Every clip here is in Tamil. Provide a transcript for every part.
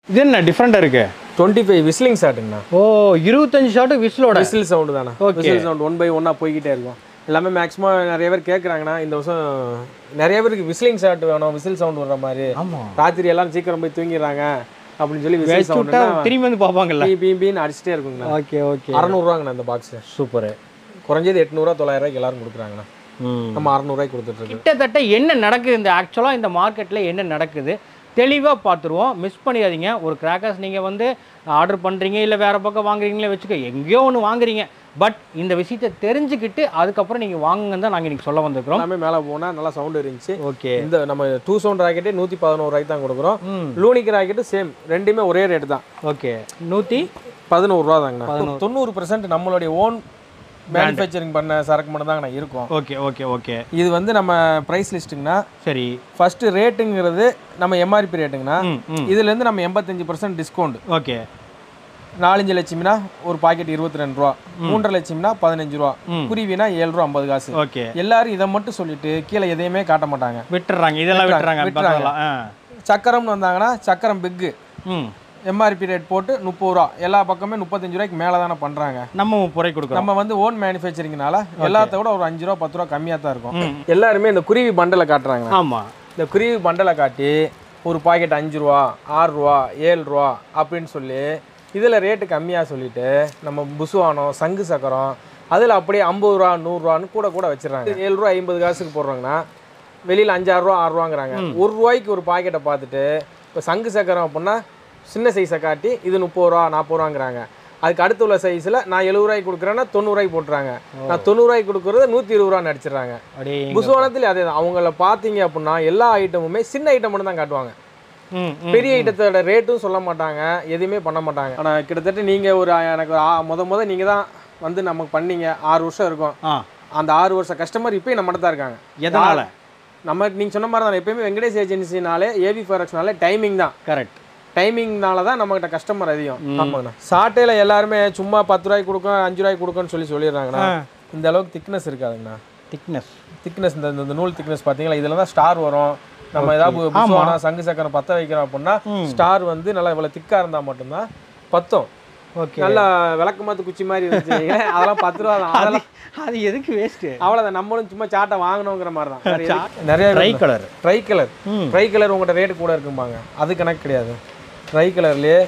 இது என்ன டிஃப்ரெண்ட்டாக இருக்கு டுவெண்ட்டி ஃபைவ் விஸ்லிங் ஷாட்டுங்கண்ணா ஓ இருபத்தஞ்சு ஷாட்டு விசிலோட விசில் சவுண்டு தானே Okay. Whistle sound one by ஒன்னாக போய்கிட்டே இருக்கும் எல்லாமே மேக்ஸிமம் நிறைய பேர் கேட்குறாங்கன்னா இந்த வருஷம் நிறைய பேருக்கு விசிலிங் ஷாட் வேணும் விசில் சவுண்ட் வர்ற மாதிரி ஆமாம் ராத்திரி எல்லாம் சீக்கிரம் போய் தூங்கிடுறாங்க அப்படின்னு சொல்லி விசில் வச்சு விட்டா சவுண்ட் திரும்பி வந்து பார்ப்பாங்கல்ல பீ பீ பீன்னு அடிச்சிட்டே இருக்குங்கண்ணா ஓகே ஓகே அறநூறுவாங்கண்ணா இந்த பாக்ஸ் சூப்பரு குறைஞ்சது எட்நூறுவா தொள்ளாயிரம் ரூபாய்க்கு எல்லாரும் கொடுக்குறாங்கண்ணா ம் நம்ம அறநூறுவாய்க்கு கொடுத்துட்டு இருக்கோம் கிட்டத்தட்ட என்ன நடக்குது இந்த ஆக்சுவலாக இந்த மார்க்கெட்டில் என்ன நடக்குது தெளிவாக பார்த்துருவோம் மிஸ் பண்ணிடாதீங்க ஒரு கிராக்கர்ஸ் நீங்கள் வந்து ஆர்டர் பண்ணுறீங்க இல்லை வேறு பக்கம் வாங்குறீங்களே வச்சுக்க எங்கேயோ ஒன்று வாங்குறீங்க பட் இந்த விஷயத்தை தெரிஞ்சுக்கிட்டு அதுக்கப்புறம் நீங்கள் வாங்குங்கன்னு தான் நாங்கள் இன்றைக்கி சொல்ல வந்திருக்கிறோம் எல்லாமே மேலே போனால் நல்லா சவுண்ட் இருந்துச்சு ஓகே இந்த நம்ம டூ சவுண்ட் ராக்கெட்டே நூற்றி பதினோரு ரூபாய்க்கு தான் கொடுக்குறோம் ம் லூனிக் ராக்கெட்டு சேம் ரெண்டுமே ஒரே ரேட்டு தான் ஓகே நூற்றி பதினோருவா தாங்கண்ணா தொண்ணூறு பர்சன்ட் நம்மளுடைய ஓன் மேனுஃபேக்சரிங் பண்ண சரக்கு மட்டும் தாங்கண்ணா இருக்கும் ஓகே ஓகே ஓகே இது வந்து நம்ம ப்ரைஸ் லிஸ்ட்டுங்கண்ணா சரி ஃபர்ஸ்ட் ரேட்டுங்கிறது நம்ம எம்ஆர்பி ரேட்டுங்கண்ணா ம் ம் இதுலேருந்து நம்ம எண்பத்தஞ்சு பர்சன்ட் டிஸ்கவுண்ட் ஓகே நாலஞ்சு லட்சம்னா ஒரு பாக்கெட் இருபத்தி ரெண்டு ரூபா மூன்றரை லட்சம்னா பதினஞ்சு ரூபா ம். குருவினா ஏழு ரூபா ஐம்பது காசு ஓகே எல்லாரும் இதை மட்டும் சொல்லிட்டு கீழே எதையுமே காட்ட மாட்டாங்க விட்டுறாங்க இதெல்லாம் விட்டுறாங்க விட்டுறாங்க. பரவாயில்ல. ஆ சக்கரம்னு வந்தாங்கன்னா சக்கரம் பிக்கு ம் எம்ஆர்பி ரேட் போட்டு முப்பது ரூபா எல்லா பக்கமே முப்பத்தஞ்சு ரூபாய்க்கு மேலே தானே பண்ணுறாங்க நம்ம புரை கொடுக்குறோம் நம்ம வந்து ஓன் மேனுஃபேக்சரிங்னால எல்லாத்த விட ஒரு அஞ்சு ரூபா பத்து ரூபா கம்மியாக தான் இருக்கும் ம் எல்லாருமே இந்த குருவி பண்டலை காட்டுறாங்க ஆமாம் இந்த குருவி பண்டலை காட்டி ஒரு பாக்கெட் அஞ்சு ரூபா ஆறு ரூபா ஏழு ரூபா அப்படின்னு சொல்லி இதில் ரேட்டு கம்மியாக சொல்லிட்டு நம்ம புசுவானம் சங்கு சக்கரம் அதில் அப்படியே ஐம்பது ரூபா நூறுரூவான்னு கூட கூட வச்சிடறாங்க ஏழு ரூபா ஐம்பது காசுக்கு போடுறாங்கன்னா வெளியில் அஞ்சாறு ரூபா ஆறு ரூபாங்கிறாங்க ஒரு ரூபாய்க்கு ஒரு பாக்கெட்டை பார்த்துட்டு இப்போ சங்கு சக்கரம் அப்படின்னா சின்ன சைஸை காட்டி இது முப்பது ரூபா நாற்பது ரூபாங்கிறாங்க அதுக்கு அடுத்து உள்ள சைஸில் நான் எழுபது ரூபாய்க்கு கொடுக்குறேன்னா தொண்ணூறுரூவாய்க்கு போட்டுறாங்க நான் தொண்ணூறுரூவாய்க்கு கொடுக்குறத நூற்றி இருபது ரூபா நடிச்சிடுறாங்க அப்படியே புசுவானத்தில் அதே தான் அவங்கள பார்த்தீங்க அப்படின்னா எல்லா ஐட்டமுமே சின்ன ஐட்டம் மட்டும் தான் காட்டுவாங்க ம் ம் பெரிய ஐட்டத்தோட ரேட்டும் சொல்ல மாட்டாங்க எதுவுமே பண்ண மாட்டாங்க ஆனால் கிட்டத்தட்ட நீங்கள் ஒரு ஆ- எனக்கு ஆ- முத முத நீங்கள் தான் வந்து நமக்கு பண்ணீங்க ஆறு வருஷம் இருக்கும் ஆ அந்த ஆறு வருஷம் கஸ்டமர் இப்போயும் நம்மகிட்ட தான் இருக்காங்க எதனால் நம்ம நீங்கள் சொன்ன மாதிரி தான் எப்பயுமே வெங்கடேஷ் ஏஜென்சினாலே ஏவி ஃபாரக்ஸ்னாலே டைமிங் தான் கரெக்ட் டைமிங்னால தான் நம்மகிட்ட கஸ்டமர் அதிகம் ஆமாங்கண்ணா சாட்டையில் எல்லாருமே சும்மா பத்து ரூபாய்க்கு கொடுக்கும் அஞ்சு ரூபாய்க்கு கொடுக்கும்னு சொல்லி சொல்லிடுறாங்கண்ணா இந்த அளவுக்கு திக்னஸ் இருக்காதுங்கண்ணா திக்னஸ் திக்னஸ் இந்த இந்த நூல் திக்னஸ் பார்த்தீங்களா இதில் தான் ஸ்டார் வரும் நம்ம ஏதாவது புஷ்வானா சங்கு சக்கரம் பற்ற வைக்கிறோம் அப்படின்னா ஸ்டார் வந்து நல்லா இவ்வளோ திக்காக இருந்தால் மட்டும்தான் பத்தும் ஓகே நல்லா விளக்கமாத்து குச்சி மாதிரி இருந்துச்சு அதெல்லாம் பத்து ரூபா தான் அதெல்லாம் அது எதுக்கு வேஸ்ட்டு அவ்வளோதான் நம்மளும் சும்மா சாட்டை வாங்கணுங்கிற மாதிரி தான் வேற எதுக்கு- நிறைய ட்ரை கலர் ட்ரை கலர் ம். ட்ரை கலர் உங்கள்கிட்ட ரேட்டு கூட இருக்கும்பாங்க அது கணக்கு கிடையாது ட்ரை கலர்லேயே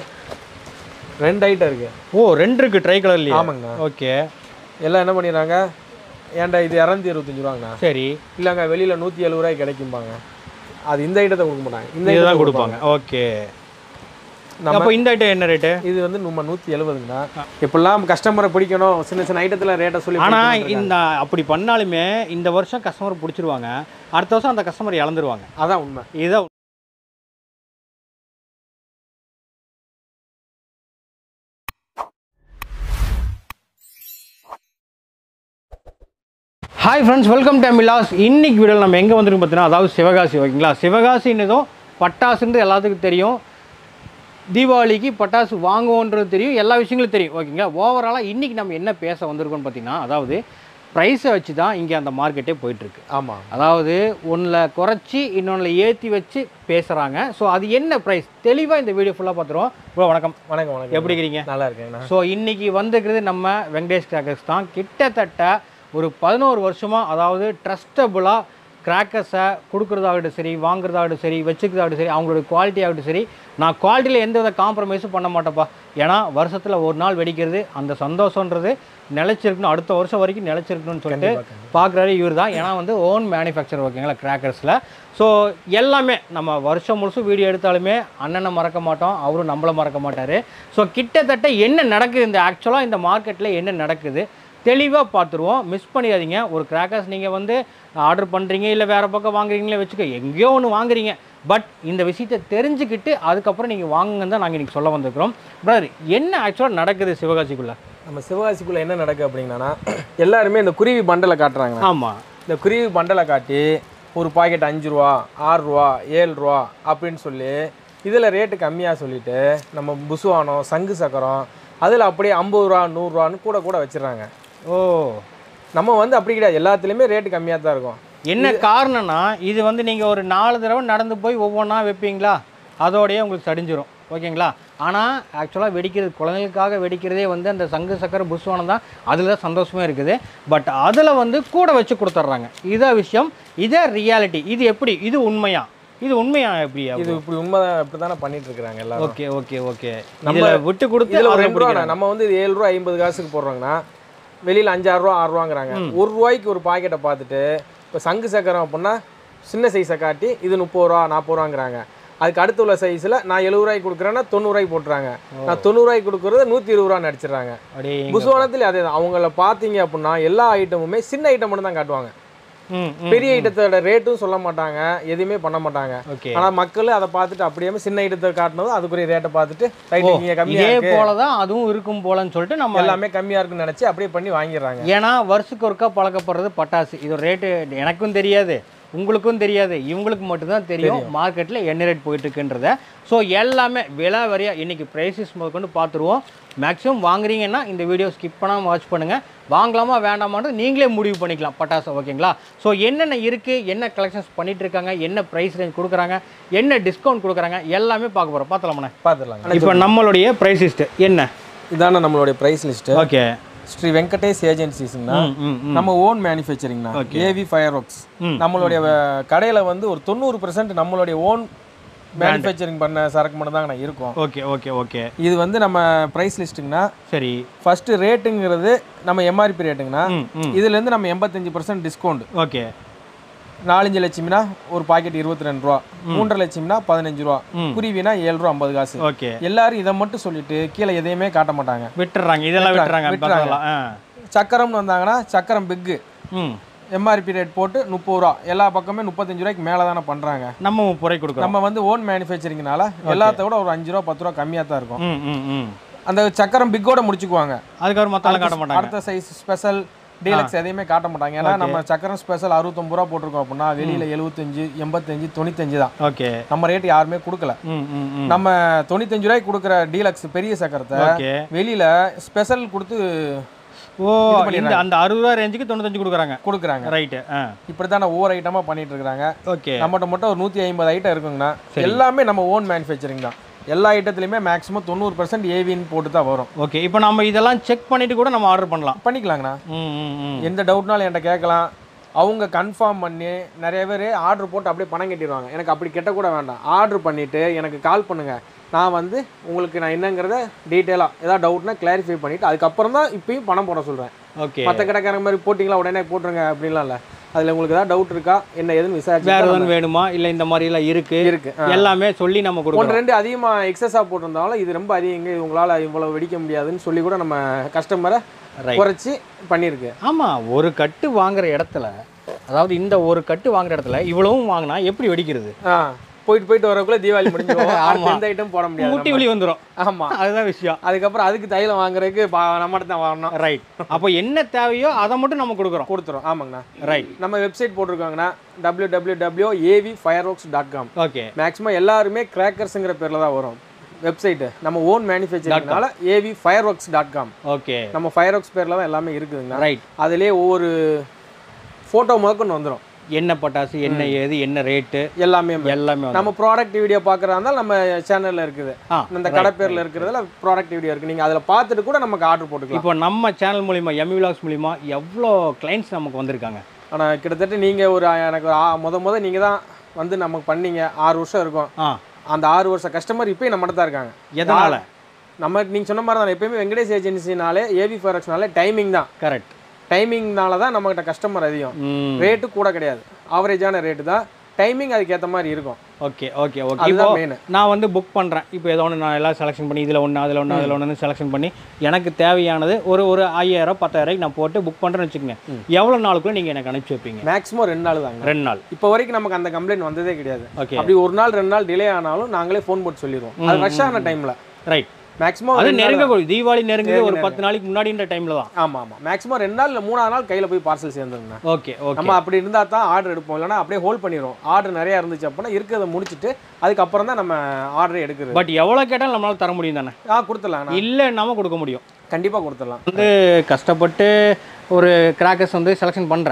ரெண்டு ஐட்டம் இருக்கு ஓ ரெண்டு இருக்கு ட்ரை கலர்லயே ஆமாங்கண்ணா ஓகே எல்லாம் என்ன பண்ணிடுறாங்க ஏன்டா இது இரநூத்தி இருபத்தஞ்சு ரூபாங்கண்ணா சரி இல்லைங்க வெளியில் நூற்றி எழுபது ரூபாய்க்கு கிடைக்கும்பாங்க அது இந்த ஐட்டத்தை கொடுக்க மாட்டாங்க இந்த இதுதான் ஐட்டத்தை கொடுப்பாங்க ஓகே நம்ம அப்போ இந்த ஐட்டம் என்ன ரேட்டு இது வந்து நம்ம நூற்றி எழுபதுங்கண்ணா இப்பெல்லாம் கஸ்டமரை பிடிக்கணும் சின்ன சின்ன ஐட்டத்தில் ரேட்டை சொல்லி ஆனா பிடிக்கணும்னு இந்த அப்படி பண்ணாலுமே இந்த வருஷம் கஸ்டமர் பிடிச்சிருவாங்க அடுத்த வருஷம் அந்த கஸ்டமர் இழந்துருவாங்க இருக்காங்க. அதான் உண்மை இதுதான் ஹாய் ஃப்ரெண்ட்ஸ் வெல்கம் டு மிலாஸ் இன்னைக்கு வீடியோவில் நம்ம எங்கே வந்திருக்கோம் பார்த்தீங்கன்னா அதாவது சிவகாசி ஓகேங்களா சிவகாசின்னதும் பட்டாசுன்றது எல்லாத்துக்கும் தெரியும் தீபாவளிக்கு பட்டாசு வாங்குவோன்றது தெரியும் எல்லா விஷயங்களும் தெரியும் ஓகேங்களா ஓவராலாக இன்றைக்கி நம்ம என்ன பேச வந்திருக்கோம்னு பார்த்தீங்கன்னா அதாவது ப்ரைஸை வச்சு தான் இங்கே அந்த மார்க்கெட்டே போயிட்டுருக்கு ஆமாம் அதாவது ஒன்றில் குறைச்சி இன்னொன்றில் ஏற்றி வச்சு பேசுகிறாங்க ஸோ அது என்ன ப்ரைஸ் தெளிவாக இந்த வீடியோ ஃபுல்லாக பார்த்துருவோம் ப்ரோ வணக்கம் வணக்கம் வணக்கம் எப்படி இருக்கிறீங்க நல்லா இருக்கேங்கண்ணா ஸோ இன்னைக்கு வந்திருக்கிறது நம்ம வெங்கடேஷ் கிராக்கர்ஸ் தான் கிட்டத்தட்ட ஒரு பதினோரு வருஷமாக அதாவது ட்ரஸ்டபுளாக கிராக்கர்ஸை கொடுக்குறதாகட்டும் சரி வாங்குறதாகட்டும் சரி வச்சுக்கிறதாகட்டும் சரி அவங்களோட குவாலிட்டி ஆகட்டும் சரி நான் குவாலிட்டியில் எந்த வித காம்ப்ரமைஸும் பண்ண மாட்டேப்பா ஏன்னா வருஷத்தில் ஒரு நாள் வெடிக்கிறது அந்த சந்தோஷன்றது நிலச்சிருக்கணும் அடுத்த வருஷம் வரைக்கும் நிலச்சிருக்கணும்னு சொல்லிட்டு பார்க்குறாரு இவர் தான் ஏன்னா வந்து ஓன் மேனுஃபேக்சர் ஓகேங்களா கிராக்கர்ஸில் ஸோ எல்லாமே நம்ம வருஷம் முழுசும் வீடியோ எடுத்தாலுமே அண்ணனை மறக்க மாட்டோம் அவரும் நம்மளை மறக்க மாட்டார் ஸோ கிட்டத்தட்ட என்ன நடக்குது இந்த ஆக்சுவலாக இந்த மார்க்கெட்டில் என்ன நடக்குது தெளிவாக பார்த்துருவோம் மிஸ் பண்ணிடாதீங்க ஒரு கிராக்கர்ஸ் நீங்கள் வந்து ஆர்டர் பண்ணுறீங்க இல்லை வேறு பக்கம் வாங்குறீங்களே வச்சுக்க எங்கேயோ ஒன்று வாங்குறீங்க பட் இந்த விஷயத்தை தெரிஞ்சுக்கிட்டு அதுக்கப்புறம் நீங்கள் வாங்குங்கன்னு தான் நாங்கள் இன்றைக்கி சொல்ல வந்திருக்கிறோம் பிரதர் என்ன ஆக்சுவலாக நடக்குது சிவகாசிக்குள்ளே நம்ம சிவகாசிக்குள்ளே என்ன நடக்கு அப்படின்னா எல்லாருமே இந்த குருவி பண்டலை காட்டுறாங்க ஆமாம் இந்த குருவி பண்டலை காட்டி ஒரு பாக்கெட் அஞ்சு ரூபா ஆறு ரூபா ஏழு ரூபா அப்படின்னு சொல்லி இதில் ரேட்டு கம்மியாக சொல்லிட்டு நம்ம புசுவானம் சங்கு சக்கரம் அதில் அப்படியே ஐம்பது ரூபா நூறுரூவான்னு கூட கூட வச்சிடுறாங்க ஓ நம்ம வந்து அப்படி கிடையாது எல்லாத்துலேயுமே ரேட்டு கம்மியாக தான் இருக்கும் என்ன காரணம்னா இது வந்து நீங்கள் ஒரு நாலு தடவை நடந்து போய் ஒவ்வொன்றா வைப்பீங்களா அதோடயே உங்களுக்கு சடிஞ்சிரும் ஓகேங்களா ஆனால் ஆக்சுவலாக வெடிக்கிறது குழந்தைகளுக்காக வெடிக்கிறதே வந்து அந்த சங்கு சக்கரை புஸ்வானம் தான் அதில் தான் சந்தோஷமே இருக்குது பட் அதில் வந்து கூட வச்சு கொடுத்துட்றாங்க இதான் விஷயம் இதே ரியாலிட்டி இது எப்படி இது உண்மையா இது உண்மையா எப்படியா இது இப்படி உண்மைதான் இப்படி தானே பண்ணிட்டு இருக்கிறாங்க எல்லாரும் ஓகே ஓகே ஓகே நம்ம விட்டு கொடுத்து இதுல ஒரு அதை ரெண்டு ரூபா நம்ம வந்து இது ஏழு ரூபா ஐம்பது காசுக்கு போடுறோங்கன்னா வெளியில அஞ்சாறு ரூபா ஆறு ரூபாங்கிறாங்க ஒரு ரூபாய்க்கு ஒரு பாக்கெட்டை பார்த்துட்டு இப்போ சங்கு சக்கரம் அப்படின்னா சின்ன சைஸை காட்டி இது முப்பது ரூபா நாற்பது ரூபாங்கிறாங்க அதுக்கு அடுத்து உள்ள சைஸில் நான் எழுபது ரூபாய்க்கு கொடுக்குறேன்னா தொண்ணூறுரூவாய்க்கு போட்டுறாங்க நான் தொண்ணூறுரூவாய்க்கு கொடுக்குறத நூற்றி இருபது ரூபா நடிச்சிடுறாங்க அப்படியே புசுவானத்தில் அதே தான் அவங்கள பார்த்தீங்க அப்படின்னா எல்லா ஐட்டமுமே சின்ன ஐட்டம் மட்டும் தான் காட்டுவாங்க ம் ம் பெரிய ஐட்டத்தோட ரேட்டும் சொல்ல மாட்டாங்க எதுவுமே பண்ண மாட்டாங்க ஓகே ஆனா மக்கள் அதை பார்த்துட்டு அப்படியே சின்ன ஐட்டத்தை காட்டினதும் அதுக்குரிய ரேட்டை பார்த்துட்டு ரைட் இங்க கம்மியா இதே இருக்கு போல தான் அதுவும் இருக்கும் போலன்னு சொல்லிட்டு நம்ம எல்லாமே கம்மியா இருக்குன்னு நினைச்சு அப்படியே பண்ணி வாங்கிடுறாங்க ஏன்னா வருஷத்துக்கு ஒருக்கா பழக்கப்படுறது பட்டாசு இது ரேட்டு எனக்கும் தெரியாது உங்களுக்கும் தெரியாது இவங்களுக்கு மட்டும்தான் தெரியும் மார்க்கெட்டில் என்ன ரேட் போயிட்டு இருக்குன்றத ஸோ எல்லாமே விலை வரையா இன்னைக்கு ப்ரைஸஸ் முதற்கொண்டு பார்த்துருவோம் மேக்ஸிமம் வாங்குறீங்கன்னா இந்த வீடியோ ஸ்கிப் பண்ணாமல் வாட்ச் பண்ணுங்கள் வாங்கலாமா வேண்டாமான்றது நீங்களே முடிவு பண்ணிக்கலாம் பட்டாசு ஓகேங்களா ஸோ என்னென்ன இருக்குது என்ன கலெக்ஷன்ஸ் பண்ணிட்டு இருக்காங்க என்ன ப்ரைஸ் ரேஞ்ச் கொடுக்குறாங்க என்ன டிஸ்கவுண்ட் கொடுக்குறாங்க எல்லாமே பார்க்க போகிறோம் பார்த்தலாமண்ணே பார்த்துடலாங்க இப்போ நம்மளுடைய ப்ரைஸ் லிஸ்ட்டு என்ன இதான நம்மளுடைய price list okay Shri Venkatesh ஏஜென்சிஸ்னா ம் ம் ம் நம்ம ஓன் மேனுஃபேக்சரிங்னா ஏவி ஃபயர் ஒர்க்ஸ் ம். நம்மளுடைய வ- கடையில வந்து ஒரு தொண்ணூறு நம்மளுடைய ஓன் மேனுஃபேக்சரிங் பண்ண சரக்கு மட்டும் தாங்க நான் இருக்கோம் ஓகே ஓகே ஓகே இது வந்து நம்ம பிரைஸ் லிஸ்ட்டுங்கன்னா சரி ஃபர்ஸ்ட் ரேட்டுங்கிறது நம்ம எம்ஆர்பி ரேட்டுங்கன்னா ம் ம் இதுல இருந்து நம்ம எண்பத்தஞ்சு பர்சன்ட் டிஸ்கவுண்ட் ஓகே நாலஞ்சு லட்சம்னா ஒரு பாக்கெட் இருபத்தி ரெண்டு ரூபா மூன்றரை லட்சம்னா பதினஞ்சு ரூபா ம். குருவினா ஏழு ரூபா ஐம்பது காசு ஓகே எல்லாரும் இதை மட்டும் சொல்லிட்டு கீழே எதையுமே காட்ட மாட்டாங்க விட்டுறாங்க இதெல்லாம் விட்டுறாங்க விட்டுறாங்க. பக்கத்துல. ஆ சக்கரம்னு வந்தாங்கன்னா சக்கரம் பிக்கு ம் எம்ஆர்பி ரேட் போட்டு முப்பது ரூபா எல்லா பக்கமே முப்பத்தஞ்சு ரூபாய்க்கு மேலே தானே பண்ணுறாங்க நம்ம முறை கொடுக்குறோம் நம்ம வந்து ஓன் மேனுஃபேக்சரிங்னால எல்லாத்த விட ஒரு அஞ்சு ரூபா பத்து ரூபா கம்மியாக தான் இருக்கும் ம் ம் ம் அந்த சக்கரம் பிக்கோட முடிச்சுக்குவாங்க அதுக்கப்புறம் மத்தாலும் காட்ட மாட்டாங்க அடுத்த சைஸ் ஸ்பெஷல் டீலக்ஸ் எதையுமே காட்ட மாட்டாங்க ஏன்னா நம்ம சக்கரம் ஸ்பெஷல் அறுபத்தொம்பது ரூபா போட்டிருக்கோம் அப்படின்னா வெளியில எழுபத்தஞ்சு எண்பத்தஞ்சு தொண்ணூத்தஞ்சு தான் ஓகே நம்ம ரேட் யாருமே கொடுக்கல ம் ம் ம் நம்ம தொண்ணூத்தஞ்சு ரூபாய்க்கு கொடுக்குற டீலக்ஸ் பெரிய சக்கரத்தை ஓகே வெளியில ஸ்பெஷல் கொடுத்து ஓ இந்த அந்த அறுபது ரூபா ரேஞ்சுக்கு தொண்ணூத்தஞ்சு கொடுக்குறாங்க கொடுக்குறாங்க ரைட்டு ஆ இப்படி தான் ஒவ்வொரு ஐட்டமா பண்ணிட்டு இருக்காங்க ஓகே நம்மகிட்ட மட்டும் ஒரு நூற்றி ஐம்பது ஐட்டம் இருக்குங்கண்ணா எல்லாமே நம்ம ஓன் மேனுஃபேக்சரிங் தான் எல்லா ஐட்டத்துலையுமே மேக்ஸிமம் தொண்ணூறு பர்சன்ட் ஏவின்னு போட்டு தான் வரும் ஓகே இப்போ நம்ம இதெல்லாம் செக் பண்ணிட்டு கூட நம்ம ஆர்டர் பண்ணலாம் பண்ணிக்கலாங்கண்ணா ம் ம் ம் எந்த டவுட்னாலும் என்கிட்ட கேட்கலாம் அவங்க கன்ஃபார்ம் பண்ணி நிறைய பேர் ஆர்டர் போட்டு அப்படியே பணம் கட்டிடுவாங்க எனக்கு அப்படி கெட்ட கூட வேண்டாம் ஆர்டர் பண்ணிவிட்டு எனக்கு கால் பண்ணுங்கள் நான் வந்து உங்களுக்கு நான் என்னங்கிறத டீட்டெயிலாக ஏதாவது டவுட்னா கிளாரிஃபை பண்ணிவிட்டு அதுக்கப்புறம் தான் இப்பயும் பணம் போட சொல்கிறேன் ஓகே மற்ற கடைக்காரங்க மாதிரி போட்டிங்களா உடனே போட்டுருங்க அப்படின்லாம் இல்லை அதில் உங்களுக்கு ஏதாவது டவுட் இருக்கா என்ன ஏதுன்னு வேற விசாரிச்சு எதுவும் வேணுமா இல்லை இந்த மாதிரி எல்லாம் இருக்கு இருக்கு எல்லாமே சொல்லி நம்ம கொடுக்குறோம் ஒன்று ரெண்டு அதிகமாக எக்ஸஸாக போட்டிருந்தாலும் இது ரொம்ப அதிகங்க இது உங்களால் இவ்வளோ வெடிக்க முடியாதுன்னு சொல்லி கூட நம்ம கஸ்டமரை ரைட் குறைச்சி பண்ணியிருக்கு ஆமா ஒரு கட்டு வாங்குற இடத்துல அதாவது இந்த ஒரு கட்டு வாங்குற இடத்துல இவ்வளவும் வாங்கினா எப்படி வெடிக்கிறது ஆ போயிட்டு போயிட்டு வரக்குள்ள தீபாவளி முடிஞ்சிடும் அடுத்து எந்த ஐட்டம் போட முடியாது முட்டி வலி வந்துடும் ஆமா அதுதான் விஷயம் அதுக்கப்புறம் அதுக்கு தைலம் வாங்குறதுக்கு பா- நம்மகிட்ட தான் வாங்கணும் ரைட் அப்போ என்ன தேவையோ அதை மட்டும் நம்ம கொடுக்குறோம் கொடுத்துரும் ஆமாங்கண்ணா ரைட் நம்ம வெப்சைட் போட்டிருக்காங்கண்ணா W W W AV fire fireworks dot com okay maximum எல்லாருமே கிராக்கர்ஸுங்கிற பேரில் தான் வரும் வெப்சைட்டு நம்ம ஓன் மேனுஃபேக்சரிங்னால AV fire fireworks dot com okay நம்ம ஃபயர் ஒர்க்ஸ் பேரில் தான் எல்லாமே இருக்குதுங்கண்ணா ரைட் அதிலே ஒவ்வொரு ஃபோட்டோ முதற்கொண்டு வந்துடும் என்ன பட்டாசு என்ன ஏது என்ன ரேட்டு எல்லாமே எல்லாமே வந்து- நம்ம ப்ராடக்ட் வீடியோ பார்க்குறதா இருந்தால் நம்ம சேனலில் இருக்குது ஆ இந்த கடை பேரில் இருக்கிறதுல ப்ராடக்ட் வீடியோ இருக்குது நீங்கள் அதில் பார்த்துட்டு கூட நமக்கு ஆர்டர் போட்டுக்கலாம் இப்போ நம்ம சேனல் மூலிமா எம்மி விலாக்ஸ் மூலிமா எவ்வளோ கிளைண்ட்ஸ் நமக்கு வந்திருக்காங்க ஆனால் கிட்டத்தட்ட நீங்கள் ஒரு எனக்கு ஒரு ஆ- முத முத நீங்கள் தான் வந்து நமக்கு பண்ணீங்க ஆறு வருஷம் இருக்கும் ஆ அந்த ஆறு வருஷம் கஸ்டமர் இப்போயும் நம்மகிட்ட தான் இருக்காங்க எதனால நம்ம நீங்கள் சொன்ன மாதிரி தான் எப்பயுமே வெங்கடேஷ் ஏஜென்சினாலே ஏவி ஃபோரக்ஸ்னாலே டைமிங் தான் கரெக்ட் டைமிங்னால தான் நம்மகிட்ட கஸ்டமர் அதிகம் ம் ரேட்டு கூட கிடையாது ஆவரேஜான ரேட்டு தான் டைமிங் அதுக்கேற்ற மாதிரி இருக்கும் ஓகே ஓகே ஓகே இப்போ அதுதான் மெயின் நான் வந்து புக் பண்ணுறேன் இப்போ ஏதோ ஒன்று நான் எல்லாம் செலெக்ஷன் பண்ணி இதில் ஒன்று அதில் ஒன்று அதில் ஒன்று செலெக்ஷன் பண்ணி எனக்கு தேவையானது ஒரு ஒரு ஐயாயிரம் பத்தாயிரம் நான் போட்டு புக் பண்ணுறேன்னு வச்சுக்கோங்க எவ்வளோ நாளுக்குள்ள நீங்கள் எனக்கு அனுப்பிச்சி வைப்பீங்க மேக்ஸிமம் ரெண்டு நாள் தாங்க ரெண்டு நாள் இப்போ வரைக்கும் நமக்கு அந்த கம்ப்ளைண்ட் வந்ததே கிடையாது ஓகே அப்படி ஒரு நாள் ரெண்டு நாள் டிலே ஆனாலும் நாங்களே ஃபோன் போட்டு சொல்லிடுவோம் அது ரஷ் ஆன டைமில் ரைட் மேக்ஸிமம் அது நெருங்க தீபாவளி நெருங்குது ஒரு பத்து நாளைக்கு முன்னாடின்ற டைமில் தான் ஆமாம் ஆமாம் மேக்ஸிமம் ரெண்டு நாள் இல்லை மூணாவது நாள் கையில் போய் பார்சல் சேர்ந்துருங்க ஓகே ஓகே நம்ம அப்படி இருந்தால் தான் ஆர்டர் எடுப்போம் இல்லைன்னா அப்படியே ஹோல்ட் பண்ணிடுவோம் ஆர்டர் நிறையா இருந்துச்சு அப்படின்னா இருக்கிறத முடிச்சுட்டு அதுக்கப்புறம் தான் நம்ம ஆர்டர் எடுக்கிறது பட் எவ்வளோ கேட்டாலும் நம்மளால தர முடியும் தானே ஆ கொடுத்துடலாம் இல்லைன்னாம கொடுக்க முடியும் கண்டிப்பாக கொடுத்துடலாம் வந்து கஷ்டப்பட்டு ஒரு கிராக்கர்ஸ் வந்து செலெக்ஷன் பண்ணுறேன்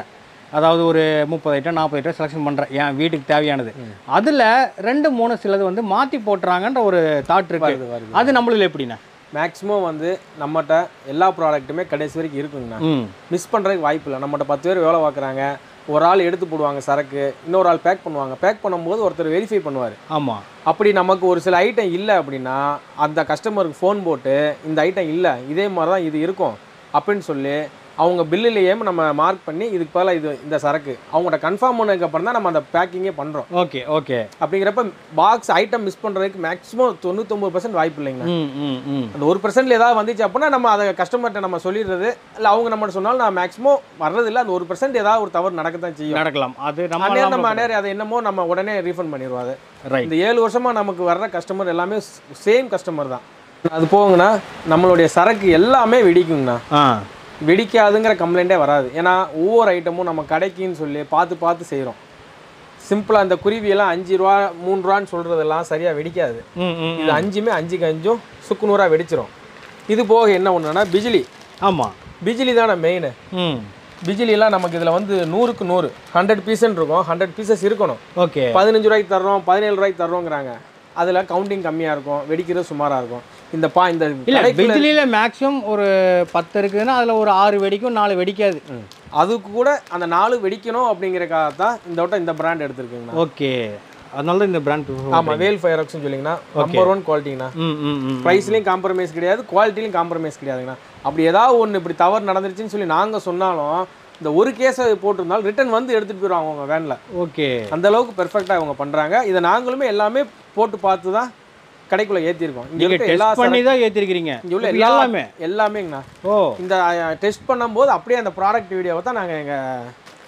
அதாவது ஒரு முப்பது ஐட்டம் நாற்பது ஐட்டம் செலெக்ஷன் பண்ணுறேன் என் வீட்டுக்கு தேவையானது அதில் ரெண்டு மூணு சிலது வந்து மாற்றி போட்டுறாங்கன்ற ஒரு தாட் இருக்கு வருது வருது அது நம்மளுக்கு எப்படிண்ணா மேக்ஸிமம் வந்து நம்மகிட்ட எல்லா ப்ராடக்ட்டுமே கடைசி வரைக்கும் இருக்குங்கண்ணா ம் மிஸ் பண்ணுறதுக்கு வாய்ப்பு இல்லை நம்மகிட்ட பத்து பேர் வேலை பார்க்குறாங்க ஒரு ஆள் எடுத்து போடுவாங்க சரக்கு இன்னொரு ஆள் பேக் பண்ணுவாங்க பேக் பண்ணும்போது ஒருத்தர் வெரிஃபை பண்ணுவார் ஆமாம் அப்படி நமக்கு ஒரு சில ஐட்டம் இல்லை அப்படின்னா அந்த கஸ்டமருக்கு ஃபோன் போட்டு இந்த ஐட்டம் இல்லை இதே மாதிரி தான் இது இருக்கும் அப்படின்னு சொல்லி அவங்க பில்லுலேயே நம்ம மார்க் பண்ணி இதுக்கு பதிலாக இது இந்த சரக்கு அவங்கள்ட்ட கன்ஃபார்ம் பண்ணதுக்கப்புறம் தான் நம்ம அந்த பேக்கிங்கே பண்ணுறோம் ஓகே ஓகே அப்படிங்கிறப்ப பாக்ஸ் ஐட்டம் மிஸ் பண்ணுறதுக்கு மேக்ஸிமம் தொண்ணூத்தொம்பது பர்சன்ட் வாய்ப்பு இல்லைங்கண்ணா ம் ம் ம் அந்த ஒரு பர்சன்ட்ல ஏதாவது வந்துச்சு அப்படின்னா நம்ம அதை கஸ்டமர்கிட்ட நம்ம சொல்லிடுறது இல்லை அவங்க நம்ம சொன்னாலும் நான் மேக்ஸிமம் வர்றதில்ல அந்த ஒரு பர்சன்ட் ஏதாவது ஒரு தவறு நடக்கத்தான் செய்யும் நடக்கலாம் அது அந்நேரம் நம்ம நம்ம அந்நேரம் அதை என்னமோ நம்ம உடனே ரீஃபண்ட் பண்ணிடுவோம் அது ரைட் இந்த ஏழு வருஷமா நமக்கு வர்ற கஸ்டமர் எல்லாமே சேம் கஸ்டமர் தான் அது போகுங்கண்ணா நம்மளுடைய சரக்கு எல்லாமே வெடிக்குங்கண்ணா ஆ வெடிக்காதுங்கிற கம்ப்ளைண்ட்டே வராது ஏன்னா ஒவ்வொரு ஐட்டமும் நம்ம கடைக்குன்னு சொல்லி பார்த்து பார்த்து செய்கிறோம் சிம்பிளாக இந்த குருவியெல்லாம் அஞ்சு ரூபா மூணு ரூபான்னு சொல்கிறதெல்லாம் சரியாக வெடிக்காது ம் ம் இது அஞ்சுமே அஞ்சுக்கு அஞ்சும் சுக்குநூறாக வெடிச்சிரும் இது போக என்ன ஒன்றுனா பிஜிலி ஆமாம் பிஜிலி தானே மெயின் ம் பிஜிலிலாம் நமக்கு இதில் வந்து நூறுக்கு நூறு ஹண்ட்ரட் பீசன்ட் இருக்கும் ஹண்ட்ரட் பீசஸ் இருக்கணும் ஓகே பதினஞ்சு ரூபாய்க்கு தர்றோம் பதினேழு ரூபாய்க்கு தர்றோங்கிறாங்க அதில் கவுண்டிங் கம்மியாக இருக்கும் வெடிக்கிறது சுமாராக இருக்கும் இந்த பா இந்த இல்லை கடைக்குள்ள- பிஜிலியில் மேக்ஸிமம் ஒரு பத்து இருக்குதுன்னா அதில் ஒரு ஆறு வெடிக்கும் நாலு வெடிக்காது ம். அதுக்கு கூட அந்த நாலு வெடிக்கணும் அப்படிங்கிறக்காக தான் இந்த வட்டம் இந்த பிராண்ட் எடுத்திருக்குங்கண்ணா ஓகே அதனால தான் இந்த பிராண்ட் ஆமாம் வேல் ஃபயர் ஆக்ஸ்னு சொல்லிங்கன்னா நம்பர் ஒன் குவாலிட்டிங்கண்ணா ம் ம் ம் ப்ரைஸ்லையும் காம்ப்ரமைஸ் கிடையாது குவாலிட்டிலையும் காம்ப்ரமைஸ் கிடையாதுங்கண்ணா அப்படி ஏதாவது ஒன்று இப்படி தவறு நடந்துருச்சுன்னு சொல்லி நாங்கள் சொன்னாலும் இந்த ஒரு கேஸை போட்டிருந்தாலும் ரிட்டர்ன் வந்து எடுத்துகிட்டு போயிடுவாங்க அவங்க வேனில் ஓகே அந்த அளவுக்கு பெர்ஃபெக்டாக அவங்க பண்ணுறாங்க இதை நாங்களுமே எல்லாமே போட்டு பார்த்து தான் கடைக்குள்ளே ஏற்றிருக்கோம் இங்கே நீங்கள் இருக்க எல்லா டெஸ்ட் பண்ணி தான் ஏற்றிருக்கிறீங்க இங்கே உள்ள இப்ப எல்லா எல்லாமே எல்லாமேங்கண்ணா ஓ இந்த டெஸ்ட் பண்ணும்போது அப்படியே அந்த ப்ராடக்ட் வீடியோவை தான் நாங்கள் எங்கள்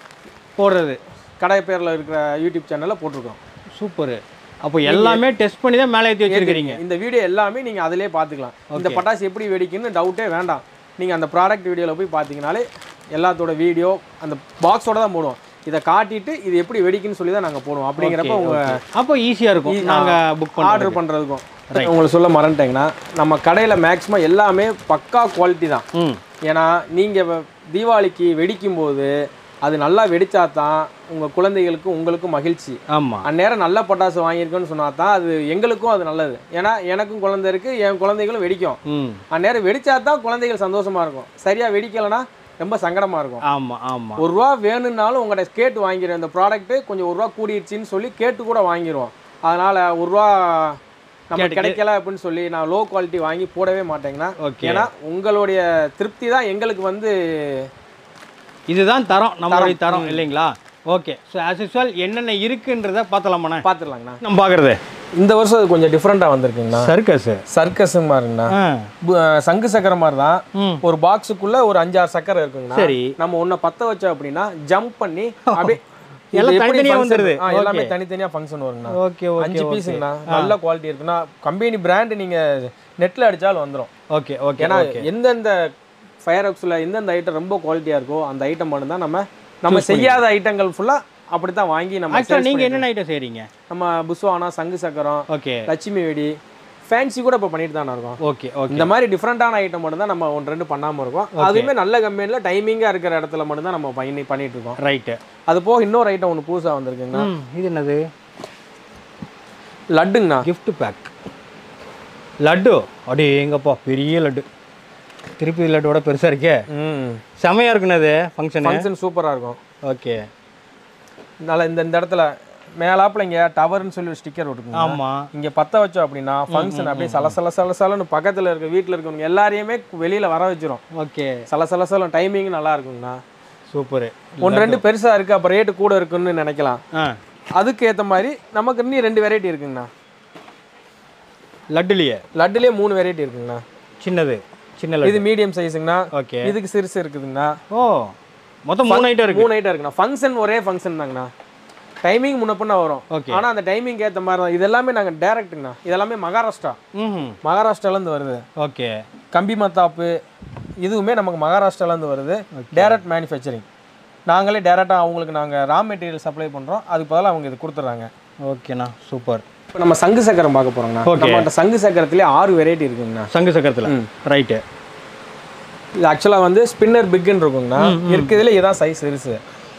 போடுறது கடை பேரில் இருக்கிற யூடியூப் சேனலில் போட்டிருக்கோம் சூப்பரு அப்போ எல்லாமே டெஸ்ட் பண்ணி தான் மேலே ஏற்றி வச்சிருக்கிறீங்க இந்த வீடியோ எல்லாமே நீங்கள் அதிலே பார்த்துக்கலாம் இந்த பட்டாசு எப்படி வெடிக்குன்னு டவுட்டே வேண்டாம் நீங்கள் அந்த ப்ராடக்ட் வீடியோவில் போய் பார்த்தீங்கனாலே எல்லாத்தோட வீடியோ அந்த பாக்ஸோட தான் போடுவோம் இதை காட்டிட்டு இது எப்படி வெடிக்குன்னு சொல்லி தான் நாங்கள் போடுவோம் அப்படிங்கிறப்ப உங்கள் அப்போ ஈஸியாக இருக்கும் நாங்கள் புக் பண்ணுறோம் ஆர்டர் பண்ணுறதுக்கும் உங்களுக்கு சொல்ல மறந்துட்டேங்கன்னா நம்ம கடையில் மேக்ஸிமம் எல்லாமே பக்கா குவாலிட்டி தான் ம் ஏன்னா நீங்கள் தீபாவளிக்கு வெடிக்கும்போது அது நல்லா வெடிச்சா தான் உங்கள் குழந்தைகளுக்கு உங்களுக்கும் மகிழ்ச்சி ஆமாம் அந்நேரம் நல்ல பட்டாசு வாங்கியிருக்கோன்னு சொன்னா தான் அது எங்களுக்கும் அது நல்லது ஏன்னா எனக்கும் குழந்தை இருக்கு என் குழந்தைகளும் வெடிக்கும் ம் அந்நேரம் வெடிச்சா தான் குழந்தைகள் சந்தோஷமா இருக்கும் சரியா வெடிக்கலைன்னா ரொம்ப சங்கடமா இருக்கும் ஆமாம் ஆமாம் ஒரு ரூபா வேணும்னாலும் உங்கள்கிட்ட கேட்டு வாங்கிடுவோம் இந்த ப்ராடக்ட்டு கொஞ்சம் ஒரு ரூபா கூடிடுச்சின்னு சொல்லி கேட்டு கூட வாங்கிடுவோம் அதனால ஒரு ரூபா நமக்கு கேட்டு- கிடைக்கல அப்படின்னு சொல்லி நான் லோ குவாலிட்டி வாங்கி போடவே மாட்டேங்கண்ணா ஓகே ஏன்னா உங்களுடைய திருப்தி தான் எங்களுக்கு வந்து இதுதான் தரம் நம்மளுடைய தரம் இல்லைங்களா ஓகே ஸோ ஆஸ் யூஸ்வல் என்னென்ன இருக்குன்றத பார்த்தலாமாண்ணே பார்த்துடலாங்கண்ணா நம்ம பார்க்குறது இந்த வருஷம் அது கொஞ்சம் டிஃப்ரெண்ட்டாக வந்திருக்குங்கண்ணா சர்க்கஸ் சர்க்கஸ் மாதிரிங்கண்ணா ஆ பு- சங்கு சக்கரை மாதிரி தான் ம் ஒரு பாக்ஸுக்குள்ள ஒரு அஞ்சாறு சக்கரை இருக்குங்கண்ணா சரி நம்ம ஒன்றை பற்ற வச்சோம் அப்படின்னா ஜம்ப் பண்ணி அப்படியே இது எல்லாம் எப்படி தனித்தனியா function- வந்துருது. ஆ, எல்லாமே Okay. தனித்தனியா ஃபங்க்ஷன் வருங்கண்ணா ஓகே ஓகே அஞ்சு பீஸுங்கண்ணா நல்ல குவாலிட்டி இருக்குண்ணா கம்பெனி பிராண்ட் நீங்க நெட்ல அடிச்சாலும் வந்துரும் ஓகே ஓகே ஏன்னா எந்தெந்த ஃபயர் ஒர்க்ஸில் எந்தெந்த ஐட்டம் ரொம்ப குவாலிட்டியா இருக்கோ அந்த ஐட்டம் மட்டும் தான் நம்ம நம்ம செய்யாத ஐட்டங்கள் ஃபுல்லா அப்படி தான் வாங்கி நம்ம ஆக்சுவலாக sales நீங்கள் பண்ணிட்டு என்னென்ன ஐட்டம் செய்கிறீங்க இருக்கோம். நம்ம புஸ்வானா சங்கு சக்கரம் ஓகே லட்சுமி வெடி ஃபேன்சி கூட இப்போ பண்ணிட்டு தானே இருக்கோம் ஓகே ஓகே இந்த மாதிரி டிஃப்ரெண்டான ஐட்டம் மட்டும் தான் நம்ம ஒன்று ரெண்டு பண்ணாமல் இருக்கோம் அதுவுமே நல்ல கம்பெனியில் டைமிங்காக இருக்கிற இடத்துல மட்டும் தான் நம்ம பண்ணி பண்ணிட்டு இருக்கோம் ரைட்டு அது போக இன்னொரு ஐட்டம் ஒன்று புதுசாக வந்திருக்குங்கண்ணா ம் இது என்னது லட்டுங்கண்ணா gift பேக் லட்டு அடே எங்கப்பா பெரிய லட்டு திருப்பதி லட்டோட பெருசாக இருக்கே ம் செமையாக இருக்குண்ணே அது ஃபங்க்ஷனு ஃபங்க்ஷன் சூப்பராக இருக்கும் ஓகே அதனால இந்த இந்த இடத்துல மேலாப்பில் இங்கே டவர்னு சொல்லி ஒரு ஸ்டிக்கர் விட்டுருக்குங்க ஆமாம் இங்கே பற்ற வச்சோம் அப்படின்னா ஃபங்க்ஷன் அப்படியே சல சல சல சலன்னு பக்கத்தில் இருக்க வீட்டில் இருக்கவங்க எல்லாரையுமே வெளியில் வர வச்சிரும் ஓகே சல சல சலம் டைமிங் நல்லா இருக்குங்கண்ணா சூப்பரு ஒன்று ரெண்டு பெருசாக இருக்குது அப்போ ரேட்டு கூட இருக்குன்னு நினைக்கலாம் ஆ அதுக்கு ஏற்ற மாதிரி நமக்கு இன்னும் ரெண்டு வெரைட்டி இருக்குங்கண்ணா லட்டுலையே லட்டுலேயே மூணு வெரைட்டி இருக்குங்கண்ணா சின்னது சின்ன லட்டு இது மீடியம் சைஸுங்கண்ணா ஓகே இதுக்கு சிறுசு இருக்குதுங்கண்ணா ஓ மொத்தம் மூணு ஐட்டம் இருக்கு மூணு ஐட்டம் இருக்குண்ணா ஃபங்க்ஷன் ஒரே ஃபங்க்ஷன் தாங்கண்ணா டைமிங் முன்ன பின்ன வரும் ஓகே ஆனால் அந்த டைமிங் ஏற்ற மாதிரி தான் இது எல்லாமே நாங்கள் டேரக்ட்டுங்கண்ணா இதெல்லாமே மகாராஷ்டிரா ம் மகாராஷ்டிராலேருந்து வருது ஓகே கம்பி மத்தாப்பு இதுவுமே நமக்கு மகாராஷ்டிராலேருந்து வருது டேரக்ட் மேனுஃபேக்சரிங் நாங்களே டேரெக்டாக அவங்களுக்கு நாங்கள் ரா மெட்டீரியல் சப்ளை பண்ணுறோம் அதுக்கு பதிலாக அவங்க இது கொடுத்துட்றாங்க ஓகேண்ணா சூப்பர் இப்போ நம்ம சங்கு சக்கரம் பார்க்க போகிறோங்கண்ணா Okay. நம்மகிட்ட சங்கு சக்கரத்துலேயே ஆறு வெரைட்டி இருக்குங்கண்ணா சங்கு சக்கரத்தில் ரைட்டு இது ஆக்சுவலாக வந்து ஸ்பின்னர் பிக்குன்னு இருக்குங்கண்ணா இருக்கிறதுல இதான் சைஸ் சிறுசு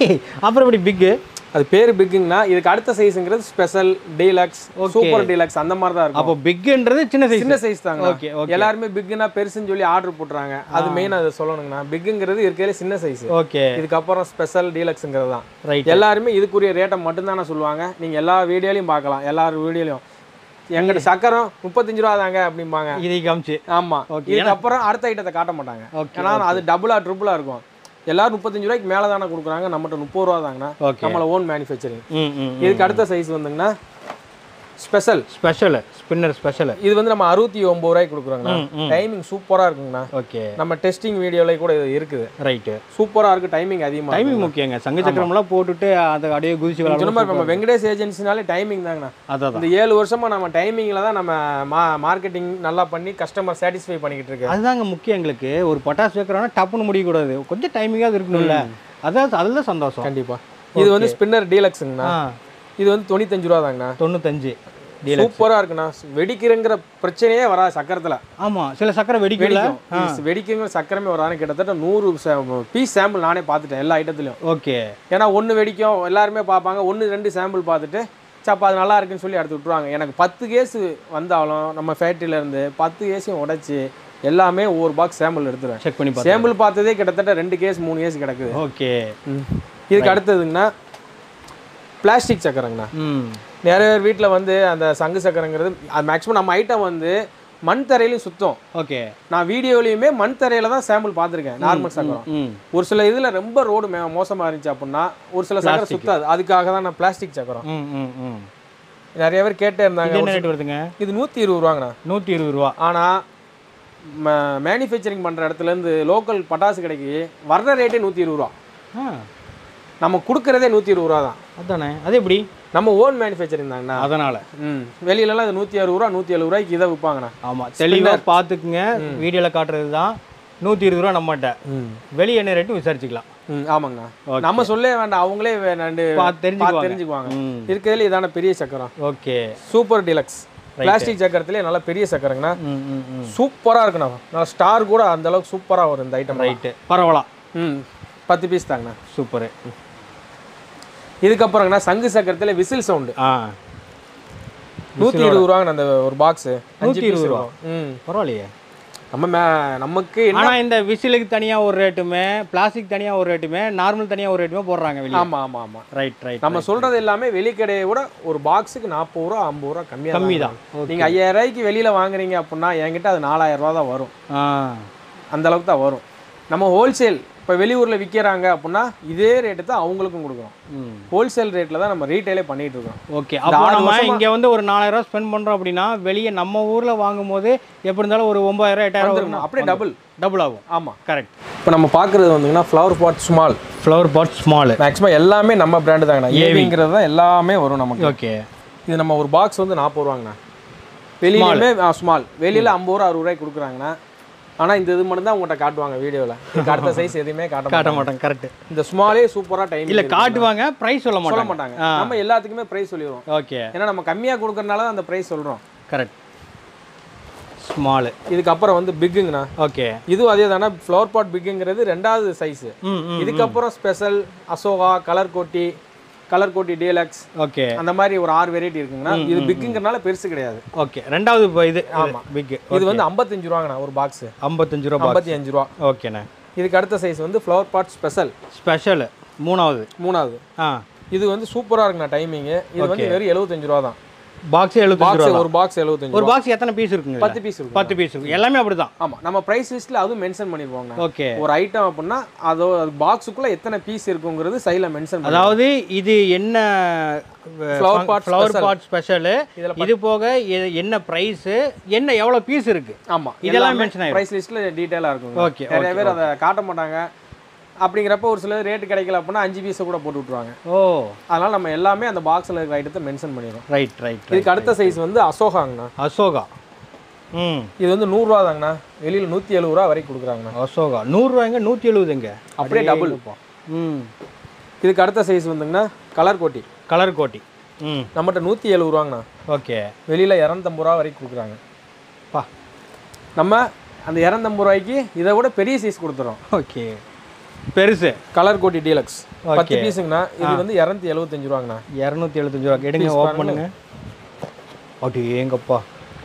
அப்புறம் இப்படி பிக்கு அது பேர் பிக்குங்கன்னா இதுக்கு அடுத்த சைஸுங்கிறது ஸ்பெஷல் டீலக்ஸ் சூப்பர் டீலக்ஸ் அந்த மாதிரி தான் இருக்கும் அப்போ பிக்குன்றது சின்ன சைஸ் சின்ன சைஸ் தாங்க ஓகே ஓகே எல்லாருமே பிக்குனா பெருசுன்னு சொல்லி ஆர்டர் போட்டுறாங்க அது மெயின் அதை சொல்லணுங்கண்ணா பிக்குங்கிறது இருக்கிறதுல சின்ன சைஸ் ஓகே இதுக்கப்புறம் ஸ்பெஷல் டீலக்ஸுங்கிறது தான் ரைட் எல்லாருமே இதுக்குரிய ரேட்டை மட்டும்தானே சொல்லுவாங்க நீங்க எல்லா வீடியோலையும் பார்க்கலாம் எல்லார் வீடியோலையும் எங்கிட்ட சக்கரம் முப்பத்தஞ்சு ரூபா தாங்க அப்படிம்பாங்க இதை காமிச்சு ஆமா Okay. இதுக்கப்புறம் அடுத்த ஐட்டத்தை காட்ட மாட்டாங்க ஓகே ஏன்னா அது டபுளா ட்ரிபிளா இருக்கும் எல்லாரும் முப்பத்தஞ்சு ரூபாய்க்கு மேலே தானே கொடுக்குறாங்க நம்மகிட்ட முப்பது ரூபா தாங்கண்ணா ஓகே நம்மள ஓன் மேனுஃபேக்சரிங் ம் ம் இதுக்கு அடுத்த சைஸ் வந்துங்கன்னா ஸ்பெஷல் ஸ்பெஷல் ஸ்பின்னர் ஸ்பெஷல் இது வந்து நம்ம அறுபத்தி ஒம்பது ரூபாய்க்கு கொடுக்குறோங்கண்ணா ம், ம். டைமிங் சூப்பரா இருக்குங்கண்ணா ஓகே நம்ம டெஸ்டிங் வீடியோல கூட இது இருக்குது ரைட்டு சூப்பரா இருக்கு டைமிங் அதிகமா டைமிங் முக்கியங்க சங்கு சக்கரம்லாம் போட்டுட்டு அதை அப்படியே குதிச்சு சொன்ன விளாடணும் மாதிரி நம்ம வெங்கடேஷ் ஏஜென்சினாலே டைமிங் தாங்கண்ணா அதான் இந்த ஏழு வருஷமா நம்ம டைமிங்ல தான் நம்ம மா மார்க்கெட்டிங் நல்லா பண்ணி கஸ்டமர் சாட்டிஸ்ஃபை பண்ணிக்கிட்டு இருக்கு அதுதாங்க முக்கியம் எங்களுக்கு ஒரு பட்டாசு வைக்கிறோம்னா டப்புன்னு முடியக்கூடாது கொஞ்சம் டைமிங்காக இருக்கணும்ல அதான் அதில் தான் சந்தோஷம் கண்டிப்பா இது வந்து ஸ்பின்னர் டீலக்ஸுங்கண்ணா ஆ இது வந்து தொண்ணூத்தஞ்சு ரூபா தாங்கண்ணா தொண்ணூத்தஞ்சு டீல சூப்பரா இருக்குண்ணா வெடிக்கிறங்கிற பிரச்சனையே வராது சக்கரத்துல ஆமாம் சில சக்கரை வெடிக்கல வெடிக்கும் இது வெடிக்கிற சக்கரமே வராது கிட்டத்தட்ட நூறு பீஸ் சாம்பிள் நானே பார்த்துட்டேன் எல்லா ஐட்டத்துலையும் ஓகே ஏன்னா ஒன்று வெடிக்கும் எல்லாருமே பார்ப்பாங்க ஒன்று ரெண்டு சாம்பிள் பார்த்துட்டு சப்பா அது நல்லா இருக்குன்னு சொல்லி எடுத்து விட்ருவாங்க எனக்கு பத்து கேஸ் வந்தாலும் நம்ம ஃபேக்ட்ரியில இருந்து பத்து கேஸையும் உடைச்சி எல்லாமே ஒவ்வொரு பாக்ஸ் சாம்பிள் எடுத்துருவேன் செக் பண்ணி பார்த்தேன் சாம்பிள் பார்த்ததே கிட்டத்தட்ட ரெண்டு கேஸ் மூணு கேஸ் கிடக்குது ஓகே இதுக்கு அடுத்ததுங்கன்னா பிளாஸ்டிக் சக்கரங்கண்ணா ம் நிறைய பேர் வீட்டில் வந்து அந்த சங்கு சக்கரங்கிறது அது மேக்ஸிமம் நம்ம ஐட்டம் வந்து மண் தரையிலையும் சுத்தம் ஓகே நான் வீடியோலையுமே மண் தரையில தான் சாம்பிள் பார்த்துருக்கேன் நார்மல் சக்கரம் ம் ஒரு சில இதில் ரொம்ப ரோடு மோசமாக இருந்துச்சு அப்படின்னா ஒரு சில சக்கரம் சுத்தாது அதுக்காக தான் நான் பிளாஸ்டிக் சக்கரம் ம் ம் ம் நிறைய பேர் கேட்டே இது இருந்தாங்க என்ன ரேட் வருதுங்க இது நூற்றி இருபது ரூபாங்கண்ணா நூற்றி இருபது ரூபா ஆனால் மேனுஃபேக்சரிங் பண்ணுற இடத்துலேருந்து லோக்கல் பட்டாசு கடைக்கு வர்ற ரேட்டே நூற்றி இருபது ரூபா ஆ நம்ம கொடுக்குறதே நூற்றி இருபது ரூபா தான் அதானே அது எப்படி நம்ம ஓன் மேனுஃபேக்சரிங் தாங்கண்ணா அதனால ம் வெளியிலலாம் இது நூற்றி அறுபது ரூபா நூற்றி எழுபது ரூபாய்க்கு இதை விற்பாங்கண்ணா ஆமாம் தெளிவாக பார்த்துக்குங்க வீடியோவில் காட்டுறது தான் நூற்றி இருபது ரூபா நம்மகிட்ட ம் வெளியே என்ன ரேட்டும் விசாரிச்சுக்கலாம் ம் ஆமாங்கண்ணா நம்ம சொல்லவே வேண்டாம் அவங்களே வே- ரெண்டு பார்த்து பார்த்து தெரிஞ்சுக்குவாங்க தெரிஞ்சுக்குவாங்க ம் இருக்கிறதுல இதான பெரிய சக்கரம் ஓகே சூப்பர் டிலக்ஸ் பிளாஸ்டிக் சக்கரத்திலே நல்ல பெரிய சக்கரங்கண்ணா ம் ம் ம் சூப்பராக இருக்குண்ணா நல்லா ஸ்டார் கூட அந்த அளவுக்கு சூப்பராக வரும் இந்த ஐட்டம் ரைட்டு பரவாயில்ல ம் பத்து பீஸ் தாங்கண்ணா சூப்பரு இதுக்கப்புறங்கண்ணா சங்கு சக்கரத்தில் விசில் சவுண்டு ஆ நூற்றி இருபது ரூபாங்கண்ணா அந்த ஒரு பாக்ஸு நூத்தி இருபது ரூபா. ம் பரவாயில்லையே நம்ம மே நமக்கு என்ன ஆனால் இந்த விசிலுக்கு தனியாக ஒரு ரேட்டுமே பிளாஸ்டிக் தனியாக ஒரு ரேட்டுமே நார்மல் தனியாக ஒரு ரேட்டுமே போடுறாங்க வெளியே ஆமாம் ஆமாம் ஆமாம் ரைட் ரைட் நம்ம சொல்றது எல்லாமே வெளிக்கடையை விட ஒரு பாக்ஸுக்கு நாற்பது ரூபா ஐம்பது ரூபா கம்மியாக கம்மி தான் தான் நீங்கள் ஐயாயிரம் ரூபாய்க்கு வெளியில் வாங்குறீங்க அப்படின்னா என்கிட்ட அது நாலாயிரம் ரூபா தான் வரும் ஆ அந்த அளவுக்கு தான் வரும் நம்ம ஹோல்சேல் இப்போ வெளியூரில் விற்கிறாங்க அப்படின்னா இதே ரேட்டு தான் அவங்களுக்கும் கொடுக்குறோம் ம் ஹோல்சேல் ரேட்டில் தான் நம்ம ரீட்டைலே பண்ணிட்டு இருக்கோம் ஓகே அப்போ ஆறு நம்ம வருஷமா- இங்கே வந்து ஒரு நாலாயிரம் ரூபா ஸ்பெண்ட் பண்ணுறோம் அப்படின்னா வெளியே நம்ம ஊரில் வாங்கும்போது எப்படி இருந்தாலும் ஒரு ஒம்பதாயிரம் எட்டாயிரம் வந்துருங்க. வரும் அப்படியே டபுள் டபுள் ஆகும் ஆமாம் கரெக்ட் இப்போ நம்ம பார்க்குறது வந்துங்கன்னா flower pot small flower pot small maximum எல்லாமே நம்ம பிராண்டு தாங்கண்ணா ஏவிங்கிறது தான் எல்லாமே வரும் நமக்கு ஓகே இது நம்ம ஒரு பாக்ஸ் வந்து நாற்பது ரூபாங்கண்ணா வெளியிலுமே ஸ்மால் வெளியில் ஐம்பது ரூபா அறுபது ரூபாய்க்கு கொடுக்குறாங்கண்ணா ஆனால் இந்த இது மட்டும் தான் உங்கள்கிட்ட காட்டுவாங்க வீடியோவில் இதுக்கு அடுத்த சைஸ் எதுவுமே காட்ட காட்ட மாட்டாங்க மாட்டேன் கரெக்ட் இந்த ஸ்மாலே சூப்பராக டைம் இல்லை காட்டுவாங்க ப்ரைஸ் சொல்ல சொல்ல மாட்டாங்க மாட்டாங்க நம்ம எல்லாத்துக்குமே ப்ரைஸ் சொல்லிடுவோம் ஓகே ஏன்னா நம்ம கம்மியாக கொடுக்கறனால தான் அந்த ப்ரைஸ் சொல்கிறோம் கரெக்ட் ஸ்மாலு இதுக்கப்புறம் வந்து பிக்குங்கண்ணா ஓகே இதுவும் அதே தானே ஃப்ளவர் பாட் பிக்குங்கிறது ரெண்டாவது சைஸு ம் ம் இதுக்கப்புறம் ஸ்பெஷல் அசோகா கலர் கோட்டி கலர் கோட்டி டீலக்ஸ் ஓகே அந்த மாதிரி ஒரு ஆறு வெரைட்டி இருக்குங்கண்ணா இது பிக்குங்கிறனால பெருசு கிடையாது ஓகே ரெண்டாவது இப்போ இது ஆமா. பிக் இது வந்து ஐம்பத்தஞ்சு ரூபாங்கண்ணா ஒரு பாக்ஸ் ஐம்பத்தஞ்சு ரூபா ஐம்பத்தி அஞ்சு ரூபா ஓகேண்ணே இதுக்கு அடுத்த சைஸ் வந்து ஃப்ளவர் பாட் ஸ்பெஷல் ஸ்பெஷல் மூணாவது மூணாவது ஆ இது வந்து சூப்பராக இருக்குண்ணா டைமிங்கு இது வந்து வெறும் எழுபத்தஞ்சு ரூபா தான் பாக்ஸ் எழுபத்தஞ்சு பாக்ஸ் ரூபா ஒரு பாக்ஸ் எழுபத்தஞ்சு ஒரு ரூபா பாக்ஸ் எத்தனை பீஸ் இருக்குங்க பத்து பீஸ் இருக்கும் பத்து பீஸ் இருக்கு எல்லாமே அப்படிதான் ஆமா நம்ம பிரைஸ் லிஸ்ட்ல அதுவும் மென்ஷன் பண்ணிருப்பாங்க ஓகே ஒரு ஐட்டம் அப்படின்னா அதோ அது பாக்ஸுக்குள்ள எத்தனை பீஸ் இருக்குங்கிறது சைடில் மென்ஷன் பண்ணி அதாவது இது என்ன Flower pot flower special. Pot special இதுல இது போக இது என்ன ப்ரைஸ் என்ன எவ்வளோ பீஸ் இருக்கு ஆமா இதெல்லாம் mention ஆயிரும். பிரைஸ் லிஸ்ட்ல டீடைலா இருக்கும் Okay, நிறைய பேர் அதை காட்ட மாட்டாங்க அப்படிங்கிறப்ப ஒரு சில ரேட் கிடைக்கல அப்படின்னா அஞ்சு பீஸை கூட போட்டு விட்ருவாங்க ஓ அதனால நம்ம எல்லாமே அந்த பாக்ஸில் இருக்கிற ஐட்டத்தை மென்ஷன் பண்ணிடுறோம் ரைட் ரைட் இதுக்கு அடுத்த சைஸ் வந்து அசோகாங்கண்ணா அசோகா ம் இது வந்து நூறுரூவா தாங்கண்ணா வெளியில் நூற்றி எழுபது ரூபா வரைக்கும் கொடுக்குறாங்கண்ணா அசோகா நூறுரூவாய்ங்க நூற்றி எழுபதுங்க அப்படியே டபுள் ம் இதுக்கு அடுத்த சைஸ் வந்துங்கன்னா கலர் கோட்டி கலர் கோட்டி ம் நம்மகிட்ட நூற்றி எழுபது ரூபாங்கண்ணா ஓகே வெளியில் இரநூத்தம்பது ரூபா வரைக்கும் கொடுக்குறாங்க பா நம்ம அந்த இரநூத்தம்பது ரூபாய்க்கு இதை விட பெரிய சைஸ் கொடுத்துறோம் ஓகே பெருசு கலர் கோட்டி டீலக்ஸ் பத்து Okay. பீஸுங்கண்ணா இது வந்து இரநூத்தி எழுபத்தஞ்சு ரூபாங்கண்ணா இரநூத்தி எழுபத்தஞ்சு ரூபா எடுங்க ஓப்பன் பண்ணுங்க அப்படி ஏங்கப்பா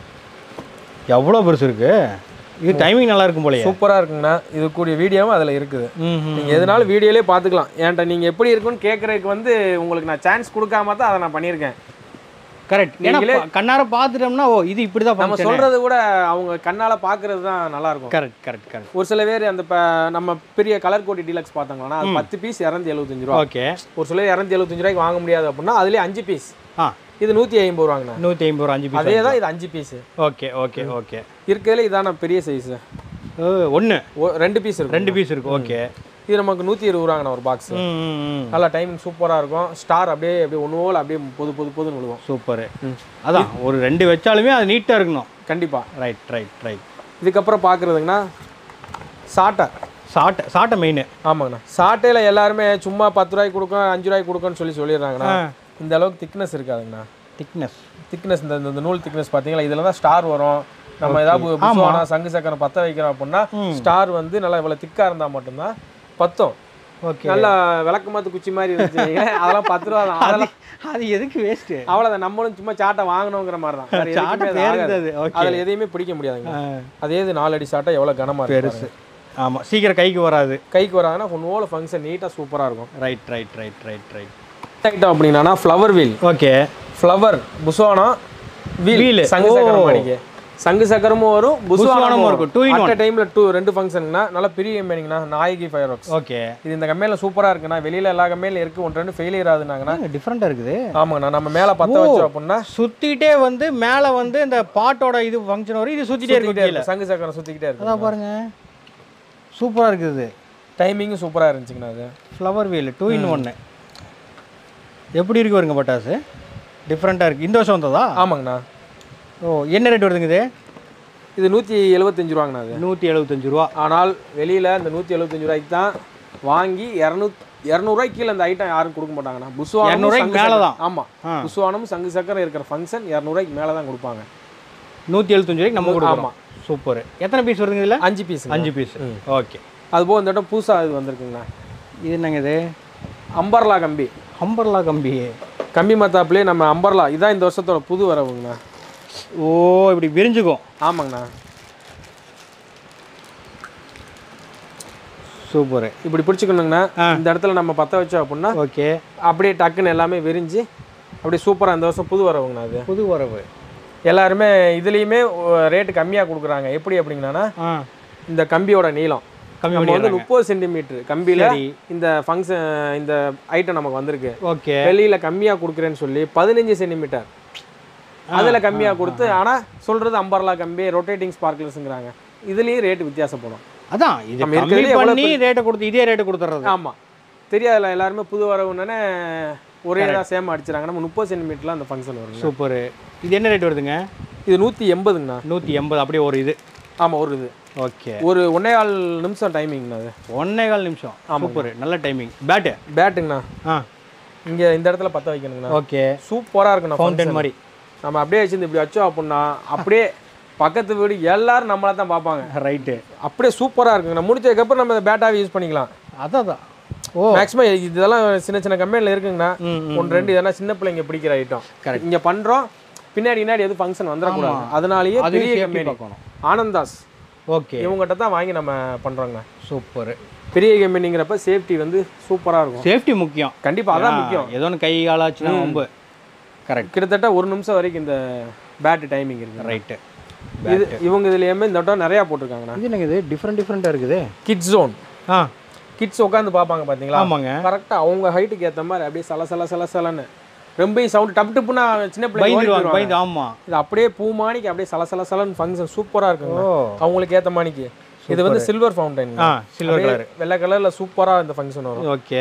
எவ்வளோ பெருசு இருக்கு இது டைமிங் நல்லா இருக்கும் போலயே சூப்பராக இருக்குங்கண்ணா இது கூடிய வீடியோவும் அதில் இருக்குது ம் ம். நீங்கள் எதனாலும் வீடியோலேயே பார்த்துக்கலாம் ஏன்ட்ட நீங்கள் எப்படி இருக்குன்னு கேட்குறதுக்கு வந்து உங்களுக்கு நான் சான்ஸ் கொடுக்காம தான் அதை நான் பண்ணியிருக்கேன் கரெக்ட் ஏன்னா நீங்களே- பா- கண்ணார பார்த்துட்டோம்னா ஓ இது இப்படி தான் நம்ம ஃபங்க்ஷன் சொல்றது கூட அவங்க கண்ணால பார்க்கறது தான் நல்லா இருக்கும் கரெக்ட் கரெக்ட் கரெக்ட் ஒரு சில பேர் அந்த இப்போ நம்ம பெரிய கலர் கோட்டி டீலக்ஸ் பார்த்தாங்கன்னா அது பத்து பீஸ் இரநூத்தி எழுபத்தஞ்சு ரூபா ஓகே ஒரு சிலர் இரநூத்தி எழுபத்தஞ்சு ரூபாய்க்கு வாங்க முடியாது அப்படின்னா அதுலேயே அஞ்சு பீஸ் ஆ இது நூற்றி ஐம்பது ரூபாங்கண்ணா நூற்றி ஐம்பது ரூபா அஞ்சு அதே பீஸ் தான் இது அஞ்சு பீஸ் ஓகே ஓகே ஓகே இருக்கிறதுல இதான பெரிய சைஸ் ஒன்று ரெண்டு பீஸ் இருக்கும் ரெண்டு பீஸ் இருக்கு ஓகே இது நமக்கு நூற்றி இருபது ரூபாங்கண்ணா ஒரு பாக்ஸ் ம் ம், ம் நல்லா டைமிங் சூப்பராக இருக்கும் ஸ்டார் அப்படியே அப்படியே ஒன்று போல் அப்படியே பொது பொது பொதுன்னு விழுவும் சூப்பரு அதான் ஒரு ரெண்டு வச்சாலுமே அது நீட்டாக இருக்கணும் கண்டிப்பாக ரைட் ரைட் ரைட் இதுக்கப்புறம் பார்க்குறதுங்கன்னா சாட்டை சாட்டை சாட்டை மெயின் ஆமாங்கண்ணா சாட்டையில் எல்லாருமே சும்மா பத்து ரூபாய்க்கு கொடுக்கும் அஞ்சு ரூபாய்க்கு கொடுக்குன்னு சொல்லி சொல்லிடுறாங்கண்ணா இந்த அளவுக்கு திக்னஸ் இருக்காதுங்கண்ணா திக்னஸ் திக்னஸ் இந்த இந்த நூல் திக்னஸ் பார்த்தீங்களா இதில் தான் ஸ்டார் வரும் நம்ம ஏதாவது புஷ்வானா சங்கு சக்கரம் பற்ற வைக்கிறோம் அப்படின்னா ஸ்டார் வந்து நல்லா இவ்வளோ திக்காக இருந்தால் மட்டும்தான் பத்தும் ஓகே நல்லா விளக்கமாத்து குச்சி மாதிரி இருந்துச்சு வைங்களேன், அதெல்லாம் பத்து ரூபா தான் அதெல்லாம் அது எதுக்கு வேஸ்ட்டு அவ்வளோதான் நம்மளும் சும்மா சாட்டை வாங்கணுங்கிற மாதிரி தான் வேற சாட்டை எதுக்குமே அது பேர் ஆகாது. இருந்தது ஓகே அதில் எதையுமே பிடிக்க முடியாதுங்க அதே இது நாலு அடி சாட்டை எவ்வளோ கனமாக இருக்கு பெருசு ஆமாம் சீக்கிரம் கைக்கு வராது கைக்கு வராங்கன்னா ஒன்று ஃபங்க்ஷன் நீட்டாக சூப்பராக இருக்கும் right right right right right item அப்படின்னா ஃப்ளவர் வீல் ஓகே ஃப்ளவர் புஸ்வானம் Wheel. வீல் சங்கு சக்கரம் அடிக்க சங்கு சக்கரமும் வரும் புஸ்வானமும் புஸ்வானமும் இருக்கும் இருக்கும். Two in டூ அட் டைம்ல டூ ரெண்டு ஃபங்க்ஷனுங்கண்ணா நல்லா பெரிய கம்பெனிங்கண்ணா நாயகி ஃபயர் ஒர்க்ஸ் ஓகே இது இந்த கம்பெனியில் சூப்பராக இருக்குண்ணா வெளியில எல்லா கம்பெனிலும் இருக்கு ஒன்று ரெண்டு ஃபெயிலியர் ஆகுதுனாங்கண்ணா டிஃப்ரெண்ட்டாக இருக்குது ஆமாங்கண்ணா நம்ம மேலே பற்ற வச்சோம் அப்படின்னா சுத்திட்டே வந்து மேலே வந்து இந்த பாட்டோட இது ஃபங்க்ஷன் வரும் இது சுத்திட்டே இருக்கும் சுத்திக்கிட்டே கீழே இருக்கு. சங்கு சக்கரம் சுற்றிக்கிட்டே இருக்கு அதான் பாருங்க சூப்பராக இருக்குது டைமிங்கும் சூப்பராக இருந்துச்சுங்கண்ணா அது ஃப்ளவர் வீல் டூ இன் ஒன்று எப்படி இருக்கு வருங்க பட்டாசு டிஃப்ரெண்ட்டாக இருக்குது இந்த வருஷம் வந்ததா ஆமாங்கண்ணா ஓ என்ன ரேட் வருதுங்க இது இது நூற்றி எழுபத்தஞ்சு ரூபாங்கண்ணா அது நூற்றி எழுபத்தஞ்சு ரூபா ஆனால் வெளியில இந்த நூற்றி எழுபத்தஞ்சு ரூபாய்க்கு தான் வாங்கி இரநூத் இரநூறுவாய்க்கு கீழே இந்த ஐட்டம் யாரும் கொடுக்க மாட்டாங்கண்ணா புஸ்வானம் இரநூறுவாய்க்கு மேலே தான் ஆமாம் ஆ. புஸ்வானம் சங்கு சக்கரம் இருக்கிற ஃபங்க்ஷன் இரநூறுவாய்க்கு மேலே தான் கொடுப்பாங்க நூற்றி எழுபத்தஞ்சு ரூபாய்க்கு நம்ம கொடுக்குறோம் சூப்பர் எத்தனை பீஸ் வருதுங்க இதில் அஞ்சு பீஸ் அஞ்சு பீஸ் ஓகே அதுபோக இந்த இடம் புதுசாக இது வந்திருக்குங்கண்ணா இது என்னங்க இது அம்பர்லா கம்பி அம்பர்லா கம்பி கம்பி மத்தாப்புலேயே நம்ம அம்பர்லா இதான் இந்த வருஷத்தோட புது வரவுங்கண்ணா ஓ இப்படி விரிஞ்சுக்கும் ஆமாங்கண்ணா சூப்பரு இப்படி பிடிச்சிக்கணுங்கண்ணா இந்த இடத்துல நம்ம பற்ற வச்சோம் அப்படின்னா ஓகே அப்படியே டக்குன்னு எல்லாமே விரிஞ்சு அப்படியே சூப்பராக இந்த வருஷம் புது வரவுங்கண்ணா அது புது வரவு எல்லாருமே இதுலேயுமே ரேட்டு கம்மியாக கொடுக்குறாங்க எப்படி அப்படிங்கன்னா ஆ இந்த கம்பியோட நீளம் கம்மி நம்ம வந்து பண்ணிடுறாங்க முப்பது சென்டிமீட்டர் கம்பியில் சரி இந்த ஃபங்க்ஷன் இந்த ஐட்டம் நமக்கு வந்திருக்கு ஓகே வெளியில் கம்மியாக கொடுக்குறேன்னு சொல்லி பதினஞ்சு சென்டிமீட்டர் அதில் கம்மியாக கொடுத்து ஆனால் சொல்கிறது அம்பர்லா கம்பி ரொட்டேட்டிங் ஸ்பார்க்லர்ஸுங்கிறாங்க இதுலேயும் ரேட்டு வித்தியாசப்படும் அதான் இது நம்ம கம்மி இருக்கிறதுலே எவ்வளவு பண்ணி ரேட்டை கொடுத்து இதே ரேட்டு கொடுத்துறது ஆமாம் தெரியாதுல எல்லாருமே புது வரவுன்னே ஒரே தான் சேம் அடிச்சிடாங்க நம்ம முப்பது சென்டிமீட்டரில் அந்த ஃபங்க்ஷன் வருங்க சூப்பரு இது என்ன ரேட் வருதுங்க இது நூற்றி எண்பதுங்கண்ணா நூற்றி எண்பது அப்படியே ஒரு இது ஆமாம் ஒரு இது ஓகே ஒரு ஒன்னே கால் நிமிஷம் டைமிங்ண்ணா அது ஒன்னே கால் நிமிஷம் சூப்பர் நல்ல டைமிங் பேட்டு பேட்டுங்கண்ணா ஆ இங்கே இந்த இடத்துல பற்ற வைக்கணுங்கண்ணா ஓகே சூப்பராக இருக்குண்ணா ஃபவுண்டன் மாதிரி நம்ம அப்படியே வச்சிருந்து இப்படி வச்சோம் அப்படின்னா அப்படியே பக்கத்து வீடு எல்லாரும் நம்மளை தான் பார்ப்பாங்க ரைட்டு அப்படியே சூப்பராக இருக்குங்க நம்ம முடிச்சதுக்கப்புறம் நம்ம பேட்டாவே யூஸ் பண்ணிக்கலாம் அதான் தான் ஓ மேக்ஸிமம் இதெல்லாம் சின்ன சின்ன கம்பெனியில் இருக்குங்கண்ணா ம், ம். ஒன்று ரெண்டு இதெல்லாம் சின்ன பிள்ளைங்க பிடிக்கிற ஐட்டம் Correct. இங்கே பண்ணுறோம் பின்னாடி பின்னாடி எதுவும் ஃபங்க்ஷன் வந்துடக்கூடாது அதனாலேயே அதையும் பெரிய சேஃப்டி கம்பெனி பார்க்கணும் ஆனந்தாஸ் ஓகே இவங்ககிட்ட தான் வாங்கி நம்ம பண்ணுறோங்க சூப்பர் பெரிய கம்பெனிங்கிறப்ப சேஃப்டி வந்து சூப்பராக இருக்கும் சேஃப்டி முக்கியம் கண்டிப்பாக அதான் முக்கியம் ஏதோ ஒன்று கை காலாச்சுன்னா ரொம்ப கரெக்ட் கிட்டத்தட்ட ஒரு நிமிஷம் வரைக்கும் இந்த பேட்டு டைமிங் இருக்கு ரைட்டு இது இவங்க இதுலேயுமே இந்த வட்டம் நிறையா போட்டிருக்காங்கண்ணா இது என்னங்க இது டிஃப்ரெண்ட் டிஃப்ரெண்ட்டாக இருக்குது கிட்ஸ் ஜோன் ஆ கிட்ஸ் உட்காந்து பார்ப்பாங்க பார்த்தீங்களா ஆமாங்க கரெக்டாக அவங்க ஹைட்டுக்கு ஏற்ற மாதிரி அப்படியே சல சல சல சலன்னு ரொம்பவும் சவுண்ட் டப்பு டப்புனா சின்ன பிள்ளைங்க ஓடி பயந்துருவாங்க போயிடுவாங்க. பயந்து ஆமாம் இது அப்படியே பூமானிக்கு அப்படியே சல சல சலன்னு ஃபங்க்ஷன் சூப்பராக இருக்குங்க ஓ அவங்களுக்கு ஏற்ற மாணிக்கு இது வந்து சில்வர் ஃபவுண்டைன் ஆ சில்வர் கலர் வெள்ளை கலரில் சூப்பராக இந்த ஃபங்க்ஷன் வரும் ஓகே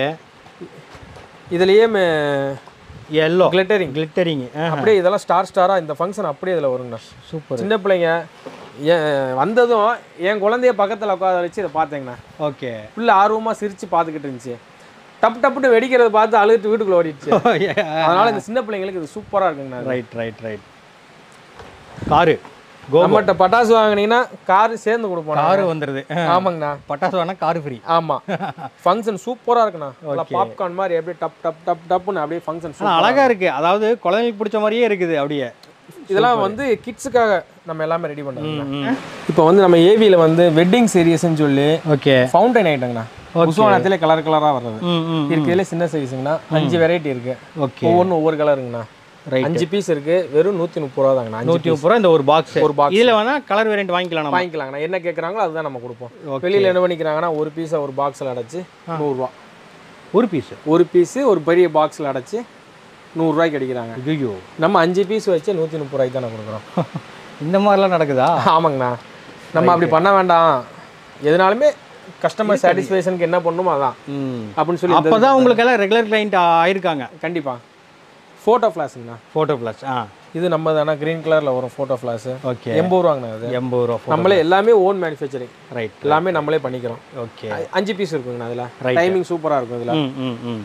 இதுலேயே எல்லோ கிளிட்டரிங் கிளிட்டரிங் அப்படியே இதெல்லாம் ஸ்டார் ஸ்டாராக இந்த ஃபங்க்ஷன் அப்படியே இதில் வருங்கண்ணா சூப்பர் சின்ன பிள்ளைங்க ஏன் வந்ததும் என் குழந்தைய பக்கத்தில் உட்கார வச்சு இதை பார்த்தேங்கண்ணா ஓகே பிள்ளை ஆர்வமாக சிரித்து பார்த்துக்கிட்டு இருந்துச்சு டப்பு டப்புன்னு வெடிக்கிறத பார்த்து அழுதுட்டு வீட்டுக்குள்ள ஓடிடுச்சு அதனால இந்த சின்ன பிள்ளைங்களுக்கு இது சூப்பராக இருக்குங்கண்ணா ரைட் ரைட் ரைட் காரு நம்மகிட்ட பட்டாசு வாங்குனீங்கன்னா கார் சேர்ந்து கொடுப்போம் காரு வந்துடுது ஆமாங்கண்ணா பட்டாசு வேணா காரு ஃப்ரீ ஆமா ஃபங்க்ஷன் சூப்பரா இருக்குண்ணா நல்லா பாப்கார்ன் மாதிரி அப்படியே டப் டப் டப் டப்னு அப்படியே ஃபங்க்ஷன் ஆனால் அழகா இருக்கு அதாவது குழந்தைங்களுக்கு பிடிச்ச மாதிரியே இருக்குது அப்படியே இதெல்லாம் வந்து கிட்ஸுக்காக நம்ம எல்லாமே ரெடி பண்ணுறோம் இப்போ வந்து நம்ம ஏவியில் வந்து வெட்டிங் சீரியஸ்னு சொல்லி ஓகே ஃபவுண்டைன் ஐட்டங்கண்ணா புசுவானத்திலே கலர் கலராக வர்றது ம் ம் இருக்கிறதுல சின்ன சைஸுங்கண்ணா அஞ்சு வெரைட்டி இருக்கு ஓகே ஒவ்வொன்றும் ஒவ்வொரு கலருங்கண்ணா Right. அஞ்சு பீஸ் இருக்கு வெறும் நூற்றி முப்பது ரூபா தாங்கண்ணா அஞ்சு நூற்றி முப்பது ரூபா இந்த ஒரு பாக்ஸ் ஒரு box. இதில் வேணா கலர் வேரியன்ட் வாங்கிக்கலாம் நம்ம வாங்கிக்கலாங்கண்ணா என்ன கேட்குறாங்களோ அதுதான் நம்ம கொடுப்போம் வெளியில் என்ன பண்ணிக்கிறாங்கன்னா ஒரு பீஸை ஒரு பாக்ஸில் அடைச்சி நூறுரூவா ஒரு பீஸ் ஒரு பீஸு ஒரு பெரிய பாக்ஸில் அடைச்சி நூறுரூவாய்க்கு அடிக்கிறாங்க ஐயோ நம்ம அஞ்சு பீஸ் வச்சு நூற்றி முப்பது ரூபாய்க்கு தானே கொடுக்குறோம் இந்த மாதிரிலாம் நடக்குதா ஆமாங்கண்ணா நம்ம அப்படி பண்ண வேண்டாம் எதனாலுமே கஸ்டமர் சாட்டிஸ்ஃபேக்ஷனுக்கு என்ன பண்ணணுமோ அதான் ம் அப்படின்னு சொல்லி அப்போ தான் உங்களுக்கு எல்லாம் ரெகுலர் கிளைண்ட் ஆயிருக்காங்க கண்டிப்பாக ஃபோட்டோ ஃப்ளாஷுங்கண்ணா ஃபோட்டோ ப்ளஸ் ஆ இது நம்ம தானே க்ரீன் கலரில் வரும் ஃபோட்டோ ஃப்ளாஷு ஓகே எண்பது ரூபாங்கண்ணா அது எண்பது ரூபா நம்மளே எல்லாமே ஓன் மேனுஃபேக்சரிங் ரைட் எல்லாமே நம்மளே பண்ணிக்கிறோம் ஓகே அஞ்சு பீஸ் இருக்குங்கண்ணா அதில் Right. டைமிங் சூப்பராக இருக்கும் இதில் ம் ம் ம்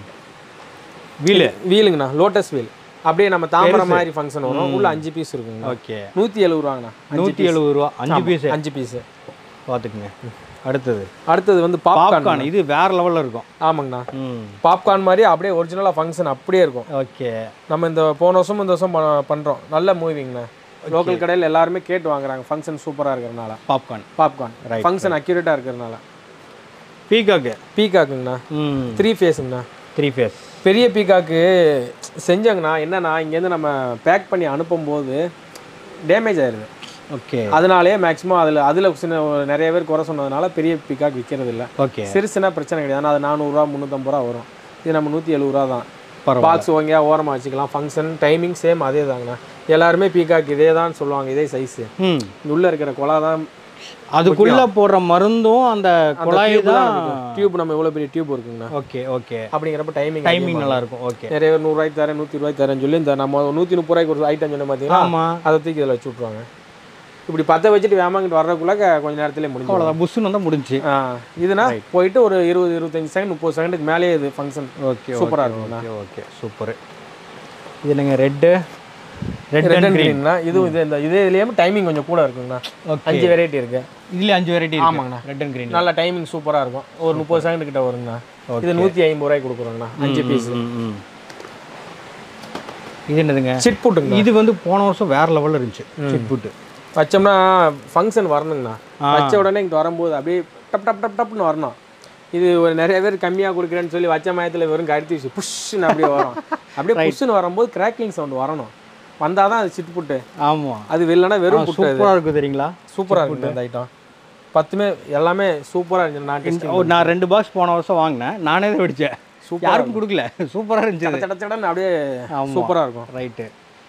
வீலு வீலுங்கண்ணா லோட்டஸ் வீல் அப்படியே நம்ம தாமரை மாதிரி ஃபங்க்ஷன் வரும் உள்ள அஞ்சு பீஸ் இருக்குங்கண்ணா ஓகே நூற்றி எழுபது ரூபாங்கண்ணா நூற்றி எழுபது ரூபா அஞ்சு பீஸ் அஞ்சு பீஸு பார்த்துக்குங்க அடுத்தது அடுத்தது வந்து பாப்கார்ன் பாப்கார்ன் இது வேற லெவலில் இருக்கும் ஆமாங்கண்ணா ம் பாப்கார்ன் மாதிரி அப்படியே ஒரிஜினலாக ஃபங்க்ஷன் அப்படியே இருக்கும் ஓகே நம்ம இந்த போன வருஷம் இந்த வருஷம் ப- பண்றோம் நல்ல மூவிங்கண்ணா லோக்கல் கடையில் எல்லாருமே கேட்டு வாங்குறாங்க ஃபங்க்ஷன் சூப்பராக இருக்கிறனால பாப்கார்ன் பாப்கார்ன் Right, ஃபங்க்ஷன் அக்யூரேட்டாக இருக்கிறனால பீகாக்கு பீகாக்குங்கண்ணா ம் த்ரீ ஃபேஸுங்கண்ணா த்ரீ ஃபேஸ் பெரிய பீகாக்கு செஞ்சாங்கண்ணா என்னன்னா இங்கேருந்து நம்ம பேக் பண்ணி அனுப்பும்போது டேமேஜ் ஆயிடுது ஓகே அதனாலேயே மேக்ஸிமம் அதில் அதில் சின்ன ஒரு நிறைய பேர் குறை சொன்னதுனால பெரிய பீகாக் விற்கிறது இல்லை ஓகே சிறுசுனா பிரச்சனை கிடையாது ஆனால் அது நானூறுரூவா முந்நூற்றம்பது ரூபா வரும் இது நம்ம நூற்றி எழுபது ரூபா தான் பரவாயில்ல பாக்ஸ் வாங்கியா ஓரமாக வச்சுக்கலாம் ஃபங்க்ஷன் டைமிங் சேம் அதே தாங்கண்ணா எல்லாருமே பீகாக் இதே தான் சொல்லுவாங்க இதே சைஸு ம் உள்ள இருக்கிற குழா தான் அதுக்குள்ள போடுற மருந்தும் அந்த குழாய் தான் டியூப் நம்ம இவ்வளோ பெரிய டியூப் இருக்குங்கண்ணா ஓகே ஓகே அப்படிங்கிறப்ப டைமிங் டைமிங் நல்லா இருக்கும் ஓகே நிறைய பேர் நூறுரூவாய்க்கு தரேன் நூற்றி ரூபாய்க்கு தரேன்னு சொல்லி இந்த நம்ம நூற்றி முப்பது ரூபாய்க்கு ஒரு ஐட்டம் சொன்ன பார்த்தீங்கன்னா ஆமா அதை தூக்கி இதில் வச்சு விட்ருவாங்க இப்படி பற்ற வச்சுட்டு வேமாங்கிட்டு வர்றதுக்குள்ள க- கொஞ்ச நேரத்திலே முடிஞ்சு அவ்வளோதான் புஷ்ஷுன்னு வந்தால் முடிஞ்சு ஆ இதுனா போயிட்டு ஒரு இருபது இருபத்தஞ்சு செகண்ட் முப்பது செகண்டுக்கு மேலேயே இது ஃபங்க்ஷன் ஓகே சூப்பரா இருக்கும்ண்ணா. ஓகே ஓகே சூப்பர் இது இல்லைங்க red red red and and green க்ரீன்னா இதுவும் இது இந்த இதே இதுலேயே டைமிங் கொஞ்சம் கூட இருக்குங்கண்ணா ஓகே அஞ்சு வெரைட்டி இருக்கு இதுல அஞ்சு வெரைட்டி ஆமாங்கண்ணா. ரெட் அண்ட் கிரீன் நல்ல டைமிங் சூப்பராக இருக்கும் ஒரு முப்பது செகண்ட் கிட்ட வருங்கண்ணா இது நூற்றி ஐம்பது ரூபாய்க்கு கொடுக்குறோங்கண்ணா அஞ்சு பீஸ் இது என்னதுங்க சிட் புட்டுங்க இது வந்து போன வருஷம் வேற லெவல்ல இருந்துச்சு சிட் புட்டு வச்சோம்னா ஃபங்க்ஷன் வரணுங்கண்ணா வச்ச உடனே இங்கே வரும்போது அப்படியே டப் டப் டப் டப்னு வரணும் இது ஒரு நிறைய பேர் கம்மியாக கொடுக்குறேன்னு சொல்லி வச்ச மயத்தில் வெறும் கருத்தி வச்சு புஷ்ன்னு அப்படியே வரும் அப்படியே புஷ்ன்னு வரும்போது கிராக்லிங் சவுண்ட் வரணும் வந்தால் தான் அது சிட் புட்டு ஆமா அது வெளிலனா வெறும் புட்டு சூப்பரா இருக்கு தெரியுங்களா சூப்பராக இருக்குது அந்த ஐட்டம் பத்துமே எல்லாமே சூப்பராக இருந்துச்சு நான் டெஸ்ட் ஓ, நான் ரெண்டு பாக்ஸ் போன வருஷம் வாங்கினேன் நானே தான் வெடிச்சேன் சூப்பரா யாருக்கும் கொடுக்கல சூப்பரா இருந்துச்சு சட சடன்னு அப்படியே ஆமா. சூப்பராக இருக்கும் ரைட்டு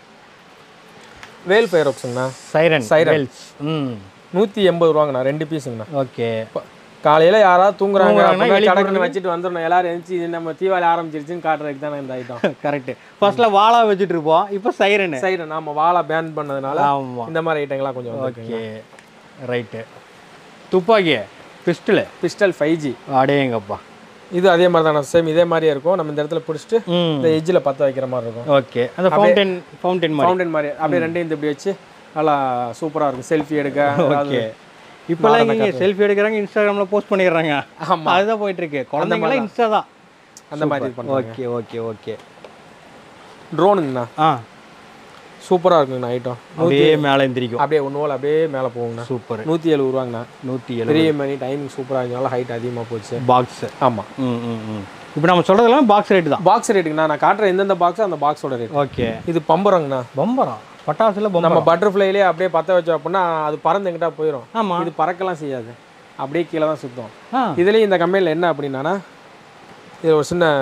வேல் ஃபயர் ஆப்ஷன்ண்ணா சைரன் Siren. சைரன்ஸ் ம் நூற்றி எண்பது ரூபாங்கண்ணா ரெண்டு பீஸுங்கண்ணா ஓகே காலையில யாராவது தூங்குறாங்க தூங்குறாங்கன்னா அப்படின்னா வெளிய கடக்குன்னு வச்சுட்டு வந்துடணும் எல்லாரும் எழுந்துச்சு நம்ம தீபாவளி ஆரம்பிச்சிருச்சுன்னு காட்டுறதுக்கு தானே இந்த ஐட்டம் கரெக்ட் ஃபர்ஸ்ட்ல வாழா வச்சுட்டு இருப்போம் இப்போ சைரன் சைடு நாம வாழை பேன் பண்ணதுனால ஆமா இந்த மாதிரி ஐட்டங்கள்லாம் கொஞ்சம் வந்து ஓகே ரைட்டு துப்பாக்கி பிஸ்டலு பிஸ்டல் ஃபைவ் ஜி அடேங்கப்பா இது அதே மாதிரி தானே சேம் இதே மாதிரியே இருக்கும் நம்ம இந்த இடத்துல பிடிச்சிட்டு ம் இந்த எஜ்ஜில் பற்ற வைக்கிற மாதிரி இருக்கும் ஓகே அந்த ஃபவுண்டன் ஃபவுண்டன் மாதிரி ஃபவுண்டன் மாதிரி அப்படியே ரெண்டையும் இந்த இப்படி வச்சு நல்லா சூப்பரா இருக்கும் செல்ஃபி எடுக்க ஓகே இப்போல்லாம் இங்கே செல்ஃபி எடுக்கிறாங்க இன்ஸ்டாகிராமில் போஸ்ட் பண்ணிடுறாங்க ஆமா. அதுதான் போயிட்டு இருக்கு குழந்தைங்களாம் இன்ஸ்டா தான் அந்த மாதிரி இது பண்ணுறோம் ஓகே ஓகே ஓகே ட்ரோனுங்கண்ணா ஆ சூப்பரா இருக்குங்கண்ணா ஐட்டம் அப்படியே மேலே எந்திரிக்கும் அப்படியே ஒன்று போல் அப்படியே மேலே போகுங்கண்ணா சூப்பர் நூற்றி எழுபது ரூபாங்கண்ணா நூற்றி எழுபது பெரிய மணி டைமிங் சூப்பராக இருந்தனால ஹைட் அதிகமாக போச்சு பாக்ஸ் ஆமாம் ம் ம் ம் இப்போ நம்ம சொல்கிறதெல்லாம் பாக்ஸ் ரேட்டு தான் பாக்ஸ் ரேட்டுங்கண்ணா நான் காட்டுற எந்தெந்த பாக்ஸோ அந்த பாக்ஸோட ரேட் ஓகே இது பம்பரங்கண்ணா பம்பரம் பட்டாசுல நம்ம பம்பரம் பட்டர்ஃப்ளைலேயே அப்படியே பற்ற வச்சோம் அப்படின்னா அது பறந்து எங்கிட்ட போயிடும் ஆமா இது பறக்கலாம் செய்யாது அப்படியே கீழே தான் சுத்தம் ஆ இதுலேயும் இந்த கம்பெனியில் என்ன அப்படின்னா இது ஒரு சின்ன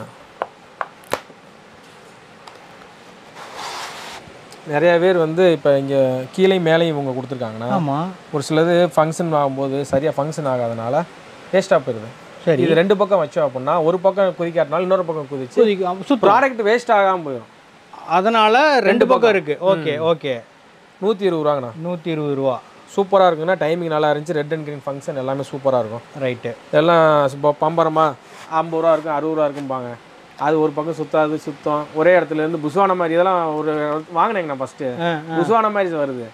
நிறைய பேர் வந்து இப்போ இங்கே கீழே மேலேயும் இவங்க கொடுத்துருக்காங்கன்னா ஆமா ஒரு சிலது ஃபங்க்ஷன் ஆகும்போது சரியாக ஃபங்க்ஷன் ஆகாதனால வேஸ்ட்டாக போயிடுது சரி இது ரெண்டு பக்கம் வச்சோம் அப்படின்னா ஒரு பக்கம் குதிக்காட்டினாலும் இன்னொரு பக்கம் குதிச்சு சுத்தி- சுத்தம் ப்ராடக்ட் வேஸ்ட் ஆகாமல் போயிடும் அதனால ரெண்டு பக்கம் இருக்கு ஓகே ஓகே நூற்றி இருபது ரூபாங்கண்ணா நூற்றி இருபது ரூபா சூப்பராக இருக்குங்கன்னா டைமிங் நல்லா இருந்துச்சு ரெட் அண்ட் க்ரீன் ஃபங்க்ஷன் எல்லாமே சூப்பராக இருக்கும் ரைட்டு எல்லாம் இப்போ பம்பரமா ஐம்பது ரூபா இருக்கும் அறுபது ரூபா இருக்கும்பாங்க அது ஒரு பக்கம் சுத்தாது சுத்தம் ஒரே இடத்துல இருந்து புசுவான மாதிரி இதெல்லாம் ஒரு வாங்கினேங்கண்ணா ஃபஸ்ட்டு ஆ புசுவான மாதிரி வருது ஆ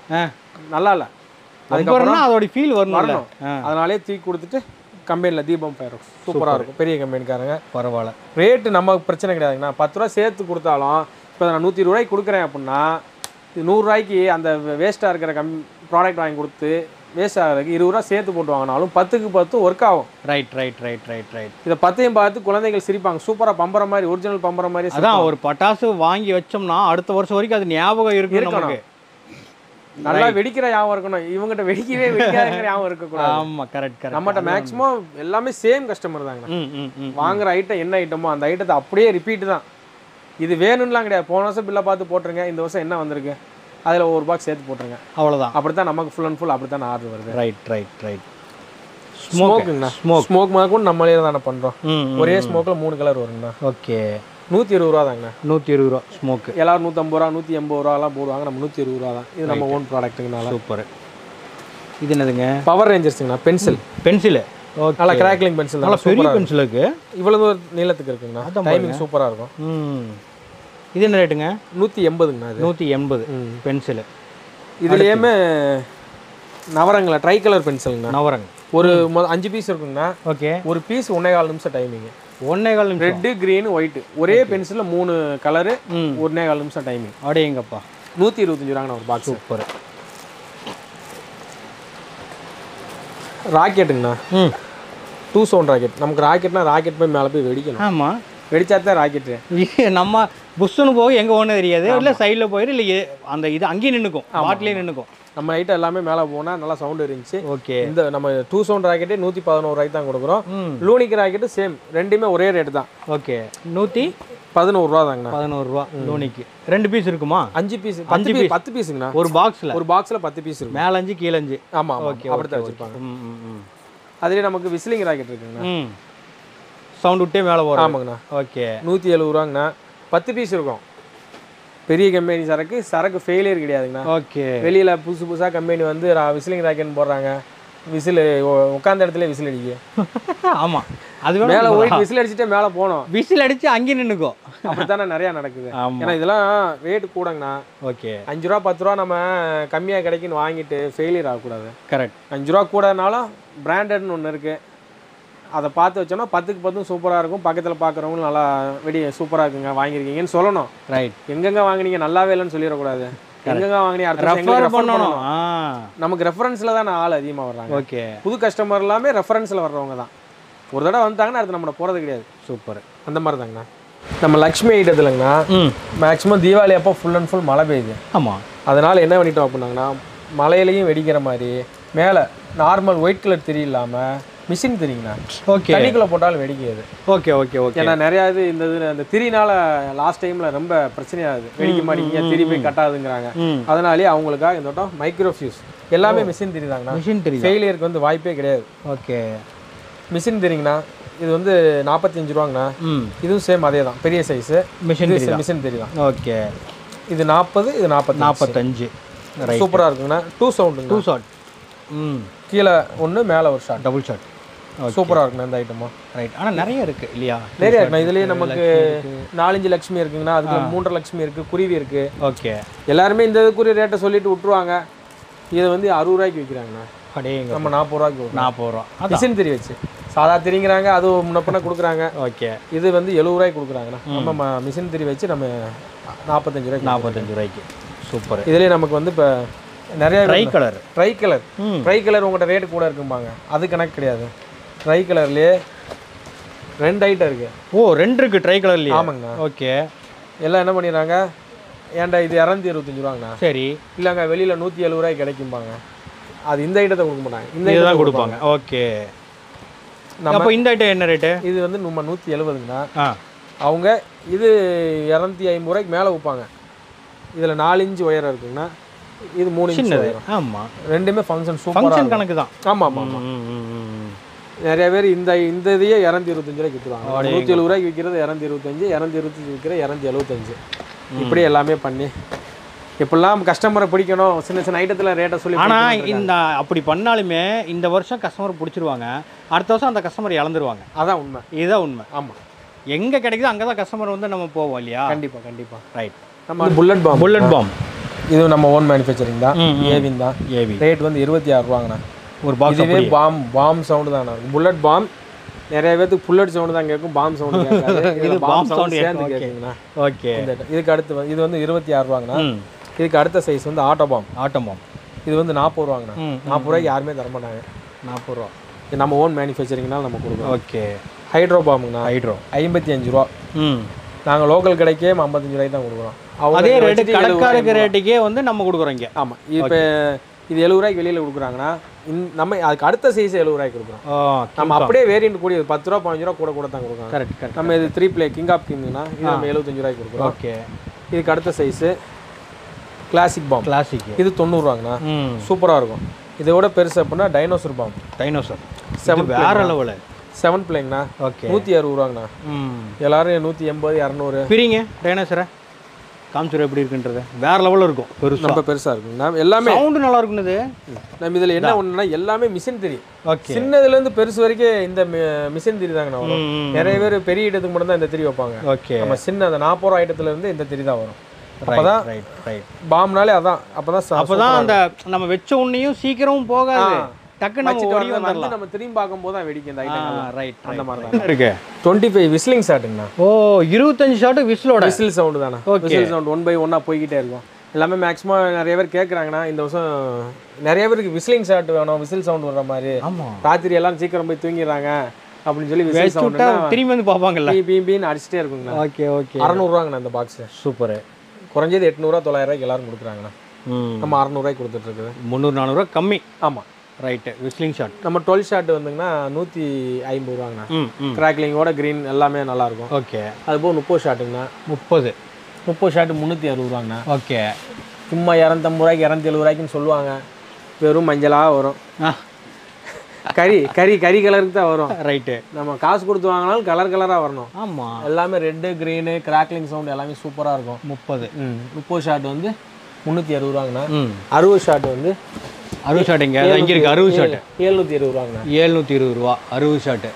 நல்லா இல்லை அதுக்கப்புறம் அதோட ஃபீல் வரணும் வரணும் அதனாலே தூக்கி கொடுத்துட்டு கம்பெனியில் தீபம் ஃபயர் சூப்பராக இருக்கும் பெரிய கம்பெனிக்காரங்க பரவாயில்ல ரேட்டு நம்ம பிரச்சனை கிடையாதுங்கண்ணா பத்து ரூபா சேர்த்து கொடுத்தாலும் இப்போ நான் நூற்றி இருபது ரூபாய்க்கு கொடுக்குறேன் அப்படின்னா இது நூறுரூவாய்க்கு அந்த வேஸ்ட்டாக இருக்கிற கம் ப்ராடக்ட் வாங்கி கொடுத்து வேஸ்ட் ஆகிறதுக்கு இருபது ரூபா சேர்த்து போட்டு வாங்கினாலும் பத்துக்கு பத்து ஒர்க் ஆகும் right right right right right இதை பத்தையும் பார்த்து குழந்தைகள் சிரிப்பாங்க சூப்பராக பம்பர மாதிரி ஒரிஜினல் பம்பர மாதிரி அதான் ஒரு பட்டாசு வாங்கி வச்சோம்னா அடுத்த வருஷம் வரைக்கும் அது ஞாபகம் இருக்கும் இருக்கணும். நமக்கு நல்லா வெடிக்கிற ஞாபகம் இருக்கணும் இவங்ககிட்ட வெடிக்கவே வெடிக்காதுங்கிற ஞாபகம் இருக்கக்கூடாது ஆமா கரெக்ட் கரெக்ட் நம்மகிட்ட மேக்ஸிமம் எல்லாமே சேம் கஸ்டமர் தாங்க ம் ம் ம் வாங்குற ஐட்டம் என்ன ஐட்டமோ அந்த ஐட்டத்தை அப்படியே ரிப்பீட் தான் இது வேணும்லாம் கிடையாது போன வருஷம் பில்லை பார்த்து போட்டுருங்க இந்த வருஷம் என்ன வந்திருக்கு அதில் ஒரு பாக்ஸ் சேர்த்து போட்டுருங்க அவ்வளோதான் அப்படி தான் நமக்கு ஃபுல் அண்ட் ஃபுல் அப்படி தான் ஆர்டர் வருது ரைட் ரைட் ரைட் ஸ்மோக்குங்கண்ணா ஸ்மோக் ஸ்மோக் மாதிரி கூட நம்மளே தானே பண்ணுறோம் ம் ஒரே ஸ்மோக்கில் மூணு கலர் வருங்கண்ணா ஓகே நூற்றி இருபது ரூபா தாங்கண்ணா நூற்றி இருபது ரூபா ஸ்மோக்கு எல்லாரும் நூற்றம்பது ரூபா நூற்றி எண்பது ரூபாலாம் போடுவாங்க நம்ம நூற்றி இருபது ரூபா தான் இது நம்ம ஓன் ப்ராடக்ட்டுங்கனால சூப்பர் இது என்னதுங்க பவர் ரேஞ்சர்ஸுங்கண்ணா பென்சில் பென்சிலு ஓகே நல்லா கிராக்லிங் பென்சில் நல்லா நல்லா பெரிய சூப்பராக பென்சில் இருக்கு இவ்வளவு தூரம் நீளத்துக்கு இருக்குங்கண்ணா அதான் டைமிங் சூப்பராக இருக்கும் ம் இது என்ன ரேட்டுங்க நூற்றி எண்பதுங்கண்ணா இது நூற்றி எண்பது ம். பென்சிலு இதுலேயுமே நவரங்களா ட்ரை கலர் பென்சிலுங்கண்ணா நவரங்க ஒரு மொ அஞ்சு பீஸ் இருக்குங்கண்ணா ஓகே ஒரு பீஸ் ஒன்றே கால் நிமிஷம் டைமிங் ஒன்னே கால் நிமிஷம் ரெட்டு க்ரீன் ஒயிட் ஒரே பென்சிலில் மூணு கலரு ம் ஒன்றே கால் நிமிஷம் டைமிங் அடேங்கப்பா நூற்றி இருபத்தஞ்சு ரூபாங்கண்ணா ஒரு பாக்ஸ் சூப்பர் ராக்கெட்டுங்கண்ணா ம் டூ சவுண்ட் ராக்கெட் நமக்கு ராக்கெட்னா ராக்கெட் போய் மேலே போய் வெடிக்கணும் ஆமாம் வெடிச்சா தான் ராக்கெட்டு நம்ம புஷ்ஷுன்னு போய் எங்கே ஒன்றும் தெரியாது இல்லை சைடில் போயிரு இல்லை ஏ- அந்த இது அங்கேயே நின்றுக்கும் பாட்டிலே நின்றுக்கும் நம்ம ஐட்டம் எல்லாமே மேலே போனால் நல்லா சவுண்ட் இருந்துச்சு ஓகே இந்த நம்ம டூ சவுண்ட் ராக்கெட்டே நூற்றி பதினோரு ரூபாய்க்கு தான் கொடுக்குறோம் ம் லூனிக் ராக்கெட்டு சேம் ரெண்டுமே ஒரே ரேட்டு தான் ஓகே நூற்றி பதினோரு ரூபா தாங்கண்ணா பதினோரு ரூபா லோனிக்கு ரெண்டு பீஸ் இருக்குமா அஞ்சு பீஸ் அஞ்சு பீஸ் பத்து பீஸுங்கண்ணா ஒரு பாக்ஸில் ஒரு பாக்ஸில் பத்து பீஸ் இருக்கும் மேலே அஞ்சு கீழே அஞ்சு ஆமாம் ஆமாம் ஓகே அப்படி தான் வச்சுருப்பாங்க ம் ம் ம் அதுலேயே நமக்கு விசிலிங் ராக்கெட் இருக்குங்கண்ணா ம் சவுண்ட் விட்டே மேலே போகிறோம் ஆமாங்கண்ணா ஓகே நூற்றி எழுபது ரூபாங்கண்ணா பத்து பீஸ் இருக்கும் பெரிய கம்பெனி சரக்கு சரக்கு ஃபெயிலியர் கிடையாதுங்கண்ணா ஓகே வெளியில் புதுசு புதுசாக கம்பெனி வந்து விசிலிங் ராக்கெட் போடுறாங்க விசில் உட்காந்த இடத்துல விசில் அடிக்க ஆமாம் அது மேலே வேணும் போய் விசில் அடிச்சுட்டே மேலே போனோம் விசில் அடிச்சு அங்கேயே நின்றுக்கும் அப்படித்தானே நிறையா நடக்குது ஆமாம் ஏன்னா இதெல்லாம் ரேட்டு கூடங்கண்ணா ஓகே அஞ்சு ரூபா பத்து ரூபா நம்ம கம்மியாக கிடைக்குன்னு வாங்கிட்டு ஃபெயிலியர் ஆகக்கூடாது கரெக்ட் அஞ்சு ரூபா கூடனாலும் பிராண்டட்னு ஒன்று இருக்குது அதை பார்த்து வச்சோம்னா பத்துக்கு பத்தும் சூப்பராக இருக்கும் பக்கத்தில் பார்க்குறவங்களும் நல்லா வெடி சூப்பராக இருக்குங்க வாங்கியிருக்கீங்கன்னு சொல்லணும் ரைட் எங்கெங்க வாங்குனீங்க நல்லாவே இல்லைன்னு சொல்லிடக்கூடாது எங்கெங்க வாங்கினீங்க அடுத்த வருஷம் ரெஃபர் எங்களுக்கு refer பண்ணணும் பண்ணணும். ஆ நமக்கு ரெஃபரன்ஸில் தான் ஆள் அதிகமாக வர்றாங்க ஓகே புது கஸ்டமர் எல்லாமே ரெஃபரன்ஸில் வர்றவங்க தான் ஒரு தடவை வந்துட்டாங்கன்னா அடுத்து நம்மளை போகிறது கிடையாது சூப்பர் அந்த மாதிரி தாங்கண்ணா நம்ம லக்ஷ்மி ஐட்டத்துலங்கண்ணா ம் மேக்ஸிமம் தீபாவளி அப்போ ஃபுல் அண்ட் ஃபுல் மழை பெய்யுது ஆமாம் அதனால் என்ன பண்ணிட்டோம் அப்படின்னாங்கன்னா மலையிலையும் வெடிக்கிற மாதிரி மேலே நார்மல் ஒயிட் கலர் திரி இல்லாமல் மிஷின் திரிங்கண்ணா ஓகே தண்ணிக்குள்ளே போட்டாலும் வெடிக்காது ஓகே ஓகே ஓகே ஏன்னா நிறையா இது இந்த இது அந்த திரினால லாஸ்ட் டைமில் ரொம்ப பிரச்சனையாகுது வெடிக்க மாட்டேங்க திரி போய் கட்டாதுங்கிறாங்க ம் அதனாலேயே அவங்களுக்காக இந்த வட்டம் மைக்ரோ ஃபியூஸ் எல்லாமே மிஷின் திரி தாங்கண்ணா மிஷின் தெரியுது ஃபெயிலியருக்கு வந்து வாய்ப்பே கிடையாது ஓகே மிஷின் தெரியுங்கண்ணா இது வந்து நாற்பத்தஞ்சு ரூபாங்கண்ணா ம் இதுவும் சேம் அதே தான் பெரிய சைஸு மிஷின் தெரியுது மிஷின் தெரி தான் ஓகே இது நாற்பது இது நாற்பது நாற்பத்தஞ்சு ரைட் சூப்பராக இருக்குங்கண்ணா டூ சவுண்டுங்க டூ ஷாட் ம் கீழே ஒன்று மேலே ஒரு ஷாட் டபுள் ஷாட் ஓகே சூப்பராக இருக்குண்ணா இந்த ஐட்டமும் ரைட் ஆனால் நிறைய இருக்கு இல்லையா நிறைய இருக்குண்ணா இதுலேயே நமக்கு நாலஞ்சு லட்சுமி இருக்குங்கண்ணா அதுக்கு மூன்றரை லட்சுமி இருக்குது குருவி இருக்குது ஓகே எல்லாருமே இந்த இதுக்குரிய ரேட்டை சொல்லிட்டு விட்ருவாங்க இதை வந்து அறுபது ரூபாய்க்கு விற்கிறாங்கண்ணா அடேங்க நம்ம நாற்பது ரூபாய்க்கு கொடுக்குறோம் நாற்பது ரூபா அதான் மிஷின் திரி வச்சு சாதா திரிங்கிறாங்க அது முன்னப்பின கொடுக்குறாங்க ஓகே இது வந்து எழுபது ரூபாய்க்கு கொடுக்குறாங்கண்ணா நம்ம மிஷின் திரி வச்சு நம்ம நாற்பத்தஞ்சு ரூபாய்க்கு நாற்பத்தஞ்சு ரூபாய்க்கு சூப்பர் இதுலேயே நமக்கு வந்து இப்போ நிறைய ட்ரை கலர் ட்ரை கலர் ம் ட்ரை கலர் உங்கள்கிட்ட ரேட்டு கூட இருக்கும்பாங்க அது கணக்கு கிடையாது ட்ரை கலர்லேயே ரெண்டு ஐட்டம் இருக்குது ஓ ரெண்டு இருக்கு ட்ரை கலர்லையே ஆமாங்கண்ணா ஓகே எல்லாம் என்ன பண்ணிடுறாங்க ஏன்டா இது இரநூத்தி இருபத்தஞ்சு ரூபாங்கண்ணா சரி இல்லைங்க வெளியில் நூற்றி எழுபது ரூபாய்க்கு கிடைக்கும்பாங்க அது இந்த ஐட்டத்தை கொடுக்க மாட்டாங்க இந்த இதுதான் ஐட்டத்தை கொடுப்பாங்க ஓகே நம்ம அப்போ இந்த ஐட்டம் என்ன ரேட்டு இது வந்து நம்ம நூற்றி எழுபதுங்கண்ணா ஆ அவங்க இது இரநூத்தி ஐம்பது ரூபாய்க்கு மேலே விற்பாங்க இதில் நாலு இன்ச்சு உயரம் இருக்குங்கண்ணா இது மூணு இன்ச்சு சின்னது உயரம் ஆமாம் ரெண்டுமே ஃபங்க்ஷன் சூப்பராக ஃபங்க்ஷன் கணக்கு தான் ஆமாம் ஆமாம் ஆமாம் ம், ம், ம், ம். நிறைய பேர் இந்த இந்த இதையே இரநூத்தி இருபத்தஞ்சு ரூபாய்க்கு விற்றுருவாங்க நூற்றி எழுபது ரூபாய்க்கு விற்கிறது இரநூத்தி இருபத்தஞ்சு இரநூத்தி இருபத்தஞ்சு விற்கிற இரநூத்தி எழுபத்தஞ்சு இப்படி எல்லாமே பண்ணி இப்படிலாம் கஸ்டமரை பிடிக்கணும் சின்ன சின்ன ஐட்டத்தில் ரேட்டை சொல்லி ஆனா பிடிக்கணும்னு இந்த அப்படி பண்ணாலுமே இந்த வருஷம் கஸ்டமர் பிடிச்சிருவாங்க அடுத்த வருஷம் அந்த கஸ்டமர் இழந்துருவாங்க அதான் உண்மை இதுதான் உண்மை ஆமாம் எங்க கிடைக்குதோ அங்கே தான் கஸ்டமர் வந்து நம்ம போவோம் இல்லையா கண்டிப்பாக கண்டிப்பாக ரைட் நம்ம புல்லட் பாம் புல்லட் பாம் இது நம்ம ஓன் மேனுஃபேக்சரிங் தான் ம், ம். ஏவின் தான் ஏவி ரேட் வந்து இருபத்தி ஆறு ரூபாங்கண்ணா ஒரு பாக்ஸ் இதுவே பாம் பாம் சவுண்டு தானே புல்லட் பாம் நிறைய பேருக்கு புல்லட் சவுண்டு தான் கேட்கும் பாம் சவுண்டு கேட்காது இது இது bomb பாம் sound சவுண்ட் சேர்ந்து கேட்கும், okay. கேட்குங்கண்ணா ஓகே இந்த இதுக்கு அடுத்து வந்து- இது வந்து இருபத்தி ஆறு ரூபாங்கண்ணா ம் இதுக்கு அடுத்த சைஸ் வந்து ஆட்டோ பாம் ஆட்டோமாம் இது வந்து நாற்பது ரூபாங்கண்ணா ம் நாற்பது ரூபாய்க்கு யாருமே தர மாட்டாங்க நாற்பது ரூபா இது நம்ம ஓன் மேனுஃபேக்சரிங்னால நம்ம கொடுக்குறோம் ஓகே ஹைட்ரோ பாம்புங்கண்ணா ஹைட்ரோ ஐம்பத்தி அஞ்சு ரூபா ம் நாங்கள் லோக்கல் கடைக்கே ஐம்பத்தஞ்சு ரூபாய்க்கு தான் கொடுக்குறோம் அவங்க அதே இதை ரேட்டு வச்சுட்டு எழுபது கடைக்காரருக்கு ரேட்டுக்கே வந்து நம்ம கொடுக்குறோம் இங்கே ஆமாம் இப்போ இது எழுபது ரூபாய்க்கு வெளியில் கொடுக்குறாங்கன்னா இந்த நம்ம அதுக்கு அடுத்த சைஸ் எழுபது ரூபாய்க்கு கொடுக்குறோம் ஓ நம்ம அப்படியே வேரியன்ட் கூடிய பத்து ரூபா பதினஞ்சு ரூபா கூட கூட தான் கொடுக்குறாங்க கரெக்ட் கரெக்ட் நம்ம இது த்ரீ பிளே கிங் ஆஃப் கிங்னா இது நம்ம எழுபத்தஞ்சு ரூபாய்க்கு கொடுக்குறோம் ஓகே இதுக்கு அடுத்த சைஸு கிளாசிக் பாம் கிளாசிக் இது தொண்ணூறுவாங்கண்ணா ம் சூப்பராக இருக்கும் இதை விட பெருசு அப்படின்னா டைனோசர் பாம் டைனோசர் Seven வேற லெவலு செவன் பிளேங்கண்ணா ஓகே நூற்றி அறுபது ரூபாங்கண்ணா ம் எல்லாரும் நூற்றி எண்பது இரநூறு பிரிங்க டைனோசரை காமிச்சுரு எப்படி இருக்குன்றது வேற லெவலில் இருக்கும் பெருசா ரொம்ப பெருசாக இருக்குங்கண்ணா எல்லாமே சவுண்டு நல்லா இருக்குனது நம்ம இதில் என்ன ஒன்றுனா எல்லாமே மிஷின் தெரியும் ஓகே சின்னதுலேருந்து பெருசு வரைக்கும் இந்த மிஷின் திரி தாங்கண்ணா வரும் நிறைய பேர் பெரிய இடத்துக்கு மட்டும் தான் இந்த திரி வைப்பாங்க ஓகே நம்ம சின்ன அந்த நாற்பது ரூபா ஐட்டத்துல இருந்து இந்த திரி தான் வரும் ரைட் அப்பதான் ரைட் ரைட் பாம்னாலே அதான் அப்பதான் ச- அப்பதான் அந்த நம்ம வச்ச உன்னையும் சீக்கிரமும் போகாது ஆ. டக்கு நம்ம வச்சுட்டு ஓடி வந்து வந்துடலாம் நம்ம திரும்பி பார்க்கும்போது தான் வெடிக்கும் இந்த ஐட்டங்கள் ரைட் அந்த மாதிரி தான் இருக்கு டுவெண்ட்டி ஃபைவ் விஸ்லிங் ஷாட்டுங்கண்ணா ஓ இருபத்தஞ்சு ஷாட்டு விசிலோட விசில் சவுண்டு தானே விசில் சவுண்ட் ஒன் பை ஒன்னாக போய்கிட்டே இருக்கும் எல்லாமே மேக்ஸிமம் நிறைய பேர் கேட்குறாங்கன்னா இந்த வருஷம் நிறைய பேருக்கு விசிலிங் ஷாட் வேணும் விசில் சவுண்ட் வர்ற மாதிரி ஆமா ராத்திரி எல்லாம் சீக்கிரம் போய் தூங்கிடுறாங்க அப்படின்னு சொல்லி விசில் வச்சு விட்டா சவுண்ட் திரும்பி வந்து பார்ப்பாங்கல்ல பீ பீ பீன்னு அடிச்சிட்டே இருக்குங்கண்ணா ஓகே ஓகே அறநூறுவாங்கண்ணா இந்த பாக்ஸ் சூப்பர் குறைஞ்சது எட்நூறுவா தொள்ளாயிரம் ரூபாய்க்கு எல்லாரும் கொடுக்குறாங்கண்ணா ம் நம்ம அறநூறுவாய்க்கு கொடுத்துட்டு இருக்குது முந்நூறு நானூறுரூவா கம்மி ஆமாம் ரைட்டு விஸ்லிங் ஷாட் நம்ம டுவெல் ஷாட் வந்துங்கன்னா நூற்றி ஐம்பது ரூபாங்கண்ணா ம் ம் கிராக்லிங்கோட க்ரீன் எல்லாமே நல்லா இருக்கும் ஓகே அதுபோக முப்பது ஷாட்டுங்கண்ணா முப்பது முப்பது ஷாட்டு முந்நூற்றி அறுபது ரூபாங்கண்ணா ஓகே சும்மா இரநூத்தம்பது ரூபாய்க்கு இரநூத்தி எழுபது ரூபாய்க்குன்னு சொல்லுவாங்க வெறும் மஞ்சளாக வரும் ஆ கறி கறி கறி கலருக்கு தான் வரும் ரைட்டு நம்ம காசு கொடுத்து வாங்கினாலும் கலர் கலராக வரணும் ஆமாம் எல்லாமே ரெட்டு க்ரீனு கிராக்லிங் சவுண்ட் எல்லாமே சூப்பராக இருக்கும் முப்பது ம் முப்பது ஷாட் வந்து முந்நூற்றி அறுபது ரூபாங்கண்ணா ம் அறுபது ஷாட் வந்து அறுபது ஷாட் இங்கே இங்கே இருக்கு அறுபது ஷாட்டு எழுநூற்றி இருபது ரூபாங்கண்ணா ஏழ்நூற்றி இருபது ரூபா அறுபது shot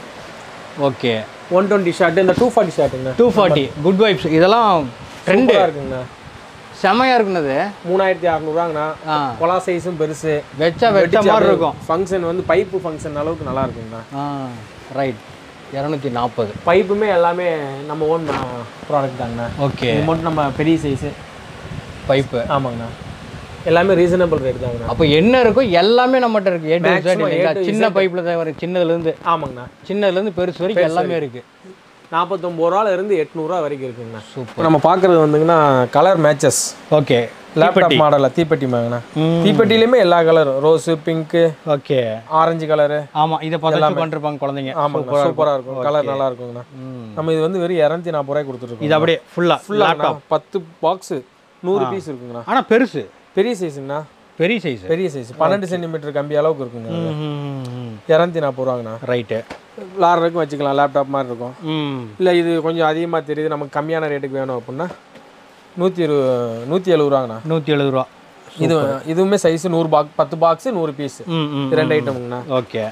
okay one twenty shot இந்த டூ ஃபார்ட்டி ஷாட்டுங்கண்ணா டூ ஃபார்ட்டி குட் வைப்ஸ் இதெல்லாம் ட்ரெண்டு சூப்பராக இருக்குங்கண்ணா செமையாக இருக்குனது மூணாயிரத்தி அறநூறுவாங்கண்ணா ஆ கொலா சைஸும் பெருசு வெச்சா வெச்ச மாதிரி இருக்கும் ஃபங்க்ஷன் வந்து பைப்பு ஃபங்க்ஷன் அளவுக்கு நல்லா இருக்குங்கண்ணா ஆ ரைட் இரநூத்தி நாற்பது பைப்புமே எல்லாமே நம்ம ஓன் ப்ராடக்ட் தாங்கண்ணா ஓகே இது மட்டும் நம்ம பெரிய சைஸு பைப்பு ஆமாங்கண்ணா எல்லாமே ரீசனபிள் ரேட் தாங்கண்ணா அப்போ என்ன இருக்கோ எல்லாமே நம்மகிட்ட இருக்கு ஏ டு Z Maximum இல்லைங்களா A to சின்ன பைப்பில் தான் வரும் சின்னதுலேருந்து ஆமாங்கண்ணா சின்னதுலேருந்து பெருசு வரைக்கும் எல்லாமே இருக்கு நாற்பத்தொம்பது ரூபால இருந்து எட்நூறுவா வரைக்கும் இருக்குங்கண்ணா சூப்பர் இப்போ நம்ம பார்க்குறது வந்துங்கன்னா கலர் மேட்சஸ் ஓகே லேப்டாப் மாடலில் தீப்பெட்டி வாங்கண்ணா தீப்பெட்டிலையுமே எல்லா colour rose pink okay orange colour ஆமா இதை பதச்சு பண்ணிருப்பாங்க குழந்தைங்க ஆமாங்கண்ணா சூப்பராக இருக்கும் கலர் நல்லா இருக்குங்கண்ணா ம். நம்ம இது வந்து வெறும் இரநூத்தி நாற்பது ரூபாய் கொடுத்துருக்கோம் இது அப்படியே ஃபுல்லா ஃபுல்லாக பத்து பாக்ஸு நூறு பீஸ் இருக்குங்கண்ணா ஆனா பெருசு பெரிய சைஸுங்கண்ணா பெரிய சைஸ் பெரிய சைஸ் பன்னெண்டு சென்டிமீட்டர் கம்பி அளவுக்கு இருக்குங்க இரநூத்தி நாற்பது ரூபாங்கண்ணா ரைட்டு விளாட்றதுக்கும் வச்சுக்கலாம் லேப்டாப் மாதிரி இருக்கும் ம் இல்லை இது கொஞ்சம் அதிகமாக தெரியுது நமக்கு கம்மியான ரேட்டுக்கு வேணும் அப்படின்னா நூற்றி இரு நூற்றி எழுபது ரூபாங்கண்ணா நூற்றி எழுபது ரூபா இது இதுவுமே சைஸ் நூறு பாக் பத்து பாக்ஸு நூறு பீஸ் ம் ம் ரெண்டு ஐட்டமுங்கண்ணா ஓகே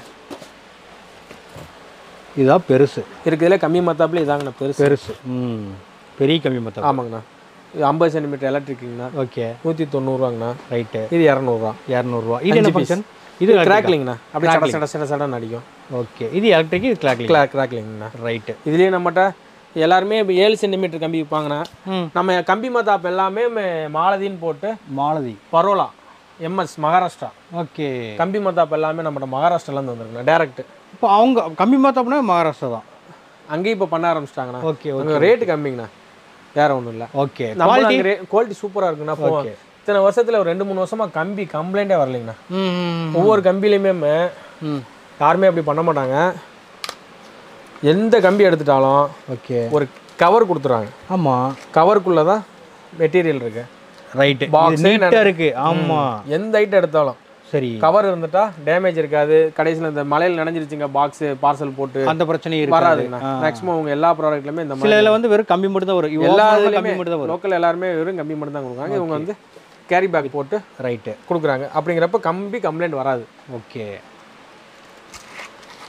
இதுதான் பெருசு இருக்குதுல கம்மி மத்தாப்புல இதாங்கண்ணா பெருசு பெருசு ம் பெரிய கம்மி மொத்தம் ஆமாங்கண்ணா இது ஐம்பது சென்டிமீட்டர் எலக்ட்ரிக்குங்கண்ணா ஓகே நூற்றி தொண்ணூறுவாங்கண்ணா ரைட்டு இது இரநூறுவா இரநூறுவா இது என்ன ஃபங்க்ஷன் இது கிராக்லிங்ண்ணா அப்படியே சட சட சட சடன்னு அடிக்கும் ஓகே இது எலக்ட்ரிக் இது கிளாக்லிங் கிளா கிராக்லிங்ண்ணா ரைட்டு இதுலேயே நம்மகிட்ட எல்லாருமே இப்போ ஏழு சென்டிமீட்டர் கம்பி விற்பாங்கண்ணா ம் நம்ம கம்பி மத்தாப் எல்லாமே மே- மாலதின்னு போட்டு மாலதி பரோலா எம்எஸ் மகாராஷ்டிரா ஓகே கம்பி மத்தாப் எல்லாமே நம்மகிட்ட மகாராஷ்டிராலேருந்து வந்திருக்குண்ணா டேரக்ட் இப்போ அவங்க கம்மி மாத்தோம்னா மகாராஷ்டிரா தான் அங்கேயும் இப்போ பண்ண ஆரம்பிச்சிட்டாங்கண்ணா ஓகே அங்கே ரேட்டு கம்மிங்கண்ணா வேற ஒன்றும் இல்லை ஓகே நம்ம அங்கே குவாலிட்டி சூப்பராக இருக்குண்ணா போ Okay. இத்தனை வருஷத்தில் ஒரு ரெண்டு மூணு வருஷமா கம்பி கம்ப்ளைண்ட்டே வரலைங்கண்ணா ம் ஒவ்வொரு கம்பிலையுமே ம் யாருமே அப்படி பண்ண மாட்டாங்க எந்த கம்பி எடுத்துட்டாலும் ஓகே ஒரு கவர் கொடுத்துறாங்க ஆமாம் கவருக்குள்ளே தான் மெட்டீரியல் இருக்கு ரைட்டு Box இது நீட்டாக இருக்கு ஆமாம் எந்த ஐட்டம் எடுத்தாலும் சரி கவர் இருந்துட்டா டேமேஜ் இருக்காது கடைசியில் இந்த மலையில் நனைஞ்சிருச்சுங்க பாக்ஸ் பார்சல் போட்டு அந்த பிரச்சனையும் இருக்காது வராதுங்கண்ணா மேக்ஸிமம் உங்க எல்லா ப்ராடக்ட்லையுமே இந்த சில மாதிரி இதில் வந்து வெறும் கம்பி மட்டும் தான் வரும் எல்லா எல்லா இதுலையுமே கம்பி மட்டும் தான் வரும் லோக்கல் எல்லாருமே வெறும் கம்பி மட்டும் தான் கொடுக்குறாங்க இவங்க வந்து கேரி பேக் போட்டு ரைட்டு கொடுக்குறாங்க அப்படிங்கிறப்ப கம்பி கம்ப்ளைண்ட் வராது ஓகே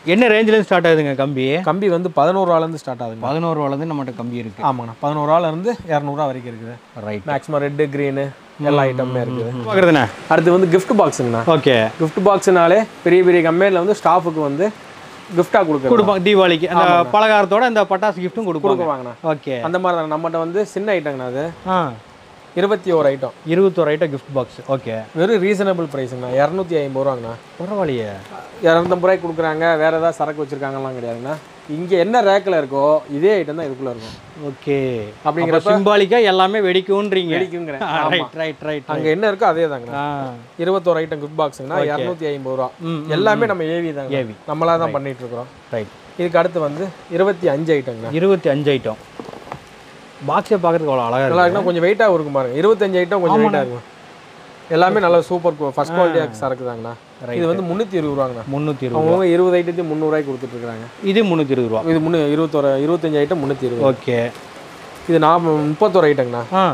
என்ன ரேஞ்சிலேருந்து ஸ்டார்ட் ஆகுதுங்க கம்பி கம்பி வந்து பதினோருவாலேருந்து ஸ்டார்ட் ஆகுதுங்க பதினோரு ரூபாலேருந்து நம்மகிட்ட கம்பி இருக்குது ஆமாண்ணா பதினோருவாலேருந்து இரநூறுவா வரைக்கும் இருக்குது ரைட் மேக்ஸிமம் ரெட்டு க்ரீனு எல்லா ஐட்டமுமே இருக்குது பார்க்குறதுண்ணே அடுத்து வந்து gift பாக்ஸுங்கண்ணா ஓகே gift பாக்ஸ்னாலே பெரிய பெரிய கம்பெனியில் வந்து ஸ்டாஃபுக்கு வந்து கிஃப்டாக கொடுக்குறோம் கொடுப்பாங்க தீபாவளிக்கு அந்த பலகாரத்தோட இந்த பட்டாசு கிஃப்ட்டும் கொடுப்பாங்க கொடுக்குவாங்கண்ணா ஓகே அந்த மாதிரி தான் நம்மகிட்ட வந்து சின்ன ஐட்டங்கண்ணா அது ஆ இருபத்தி ஒரு ஐட்டம் இருபத்தோரு ஐட்டம் கிஃப்ட் பாக்ஸ் ஓகே வெறும் ரீசனபிள் ப்ரைஸுங்கண்ணா இரநூத்தி ஐம்பது ரூபாங்கண்ணா பரவாயில்லையே இரநூத்தம்பது ரூபாய்க்கு கொடுக்குறாங்க வேற ஏதாவது சரக்கு வச்சிருக்காங்கலாம் கிடையாதுங்கண்ணா இங்கே என்ன ரேக்கில் இருக்கோ இதே ஐட்டம் தான் இதுக்குள்ளே இருக்கும் ஓகே அப்படிங்கிறப்ப- அப்படிங்கிறப்ப சிம்பாலிக்கா எல்லாமே வெடிக்கும்ன்றீங்க வெடிக்குங்கிறேன் ரைட் ரைட் ரைட் அங்கே என்ன இருக்கோ அதே தாங்கண்ணா ஆ இருபத்தோரு ஐட்டம் கிஃப்ட் பாக்ஸுங்கண்ணா இரநூத்தி ஐம்பது ரூபா ம், எல்லாமே நம்ம ஏவி தாங்க ஏவி நம்மளா தான் பண்ணிட்டு இருக்கிறோம் ரைட் இதுக்கு அடுத்து வந்து இருபத்தி அஞ்சு ஐட்டங்கண்ணா இருபத்தி அஞ்சு ஐட்டம் பாக்ஸை பார்க்கறதுக்கு அவ்வளோ அழகா நல்லா இருக்கு இருக்குன்னா கொஞ்சம் வெயிட்டாக இருக்கும் பாருங்க இருபத்தஞ்சு ஐட்டம் கொஞ்சம் வெயிட்டாக இருக்கும் எல்லாமே நல்ல சூப்பர் ஃபர்ஸ்ட் குவாலிட்டியாக சரக்கு தாங்கண்ணா இது வந்து முந்நூற்றி இருபது ரூபாங்கண்ணா முந்நூற்றி இருபது அவங்க இருபது ஐட்டத்தையும் முந்நூறுவாய்க்கு கொடுத்துட்டு இருக்காங்க இது முந்நூற்றி இருபது ரூபா இது முன்னூ இருபத்தோரு இருபத்தஞ்சு ஐட்டம் முந்நூற்றி இருபது ஓகே இது நான் முப்பத்தோரு ஐட்டங்கண்ணா ஆ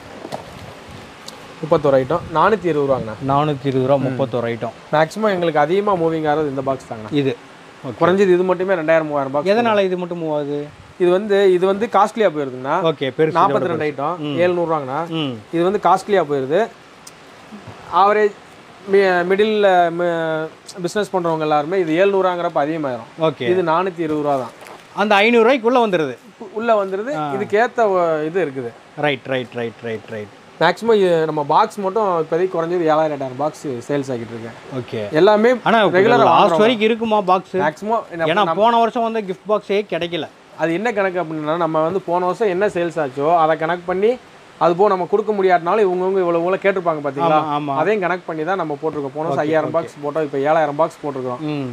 முப்பத்தோரு ஐட்டம் நானூற்றி இருபது ரூபாங்கண்ணா நானூற்றி இருபது ரூபா முப்பத்தோரு ஐட்டம் மேக்ஸிமம் எங்களுக்கு அதிகமாக மூவிங் ஆகிறது இந்த பாக்ஸ் தாங்கண்ணா இது ஓகே குறைஞ்சது இது மட்டுமே ரெண்டாயிரம் மூவாயிரம் பாக்ஸ் எதனால இது மட்டும் மூவ் ஆகுது இது வந்து இது வந்து காஸ்ட்லியாக போயிருதுங்கண்ணா ஓகே பெருசு நாற்பத்தி ரெண்டு ஐட்டம் ஏழ்நூறுவாங்கண்ணா ம் இது வந்து காஸ்ட்லியாக போயிடுது ஆவரேஜ் மிடில் பிஸ்னஸ் பண்ணுறவங்க எல்லாருமே இது ஏழ்நூறாங்கிறப்ப அதிகமாயிரும் ஓகே இது நானூற்றி இருபது ரூபா தான் அந்த ஐநூறுரூவாய்க்குள்ளே வந்துடுது உள்ளே வந்துடுது இதுக்கேற்ற இது இருக்குது right right right right right maximum நம்ம பாக்ஸ் மட்டும் இப்போதைக்கு குறைஞ்சது ஏழாயிரம் எட்டாயிரம் பாக்ஸ் சேல்ஸ் ஆகிட்டு இருக்கேன் ஓகே எல்லாமே ஆனால் Regular ஆ லாஸ்ட் வரைக்கும் இருக்குமா பாக்ஸ் மேக்ஸிமம் ஏன்னா போன வருஷம் வந்து கிஃப்ட் பாக்ஸே கிடைக்கல அது என்ன கணக்கு அப்படின்னா நம்ம வந்து போன வருஷம் என்ன சேல்ஸ் ஆச்சோ அதை கணக்கு பண்ணி அது போக நம்ம கொடுக்க முடியாட்டினாலும் இவங்கவுங்க இவ்வளோ இவ்வளோ கேட்டிருப்பாங்க பார்த்தீங்களா ஆமா ஆமா அதையும் கணக்கு பண்ணி தான் நம்ம போட்டிருக்கோம் போன வருஷம் ஐயாயிரம் பாக்ஸ் போட்டோம் இப்போ ஏழாயிரம் பாக்ஸ் போட்டிருக்கோம் ம்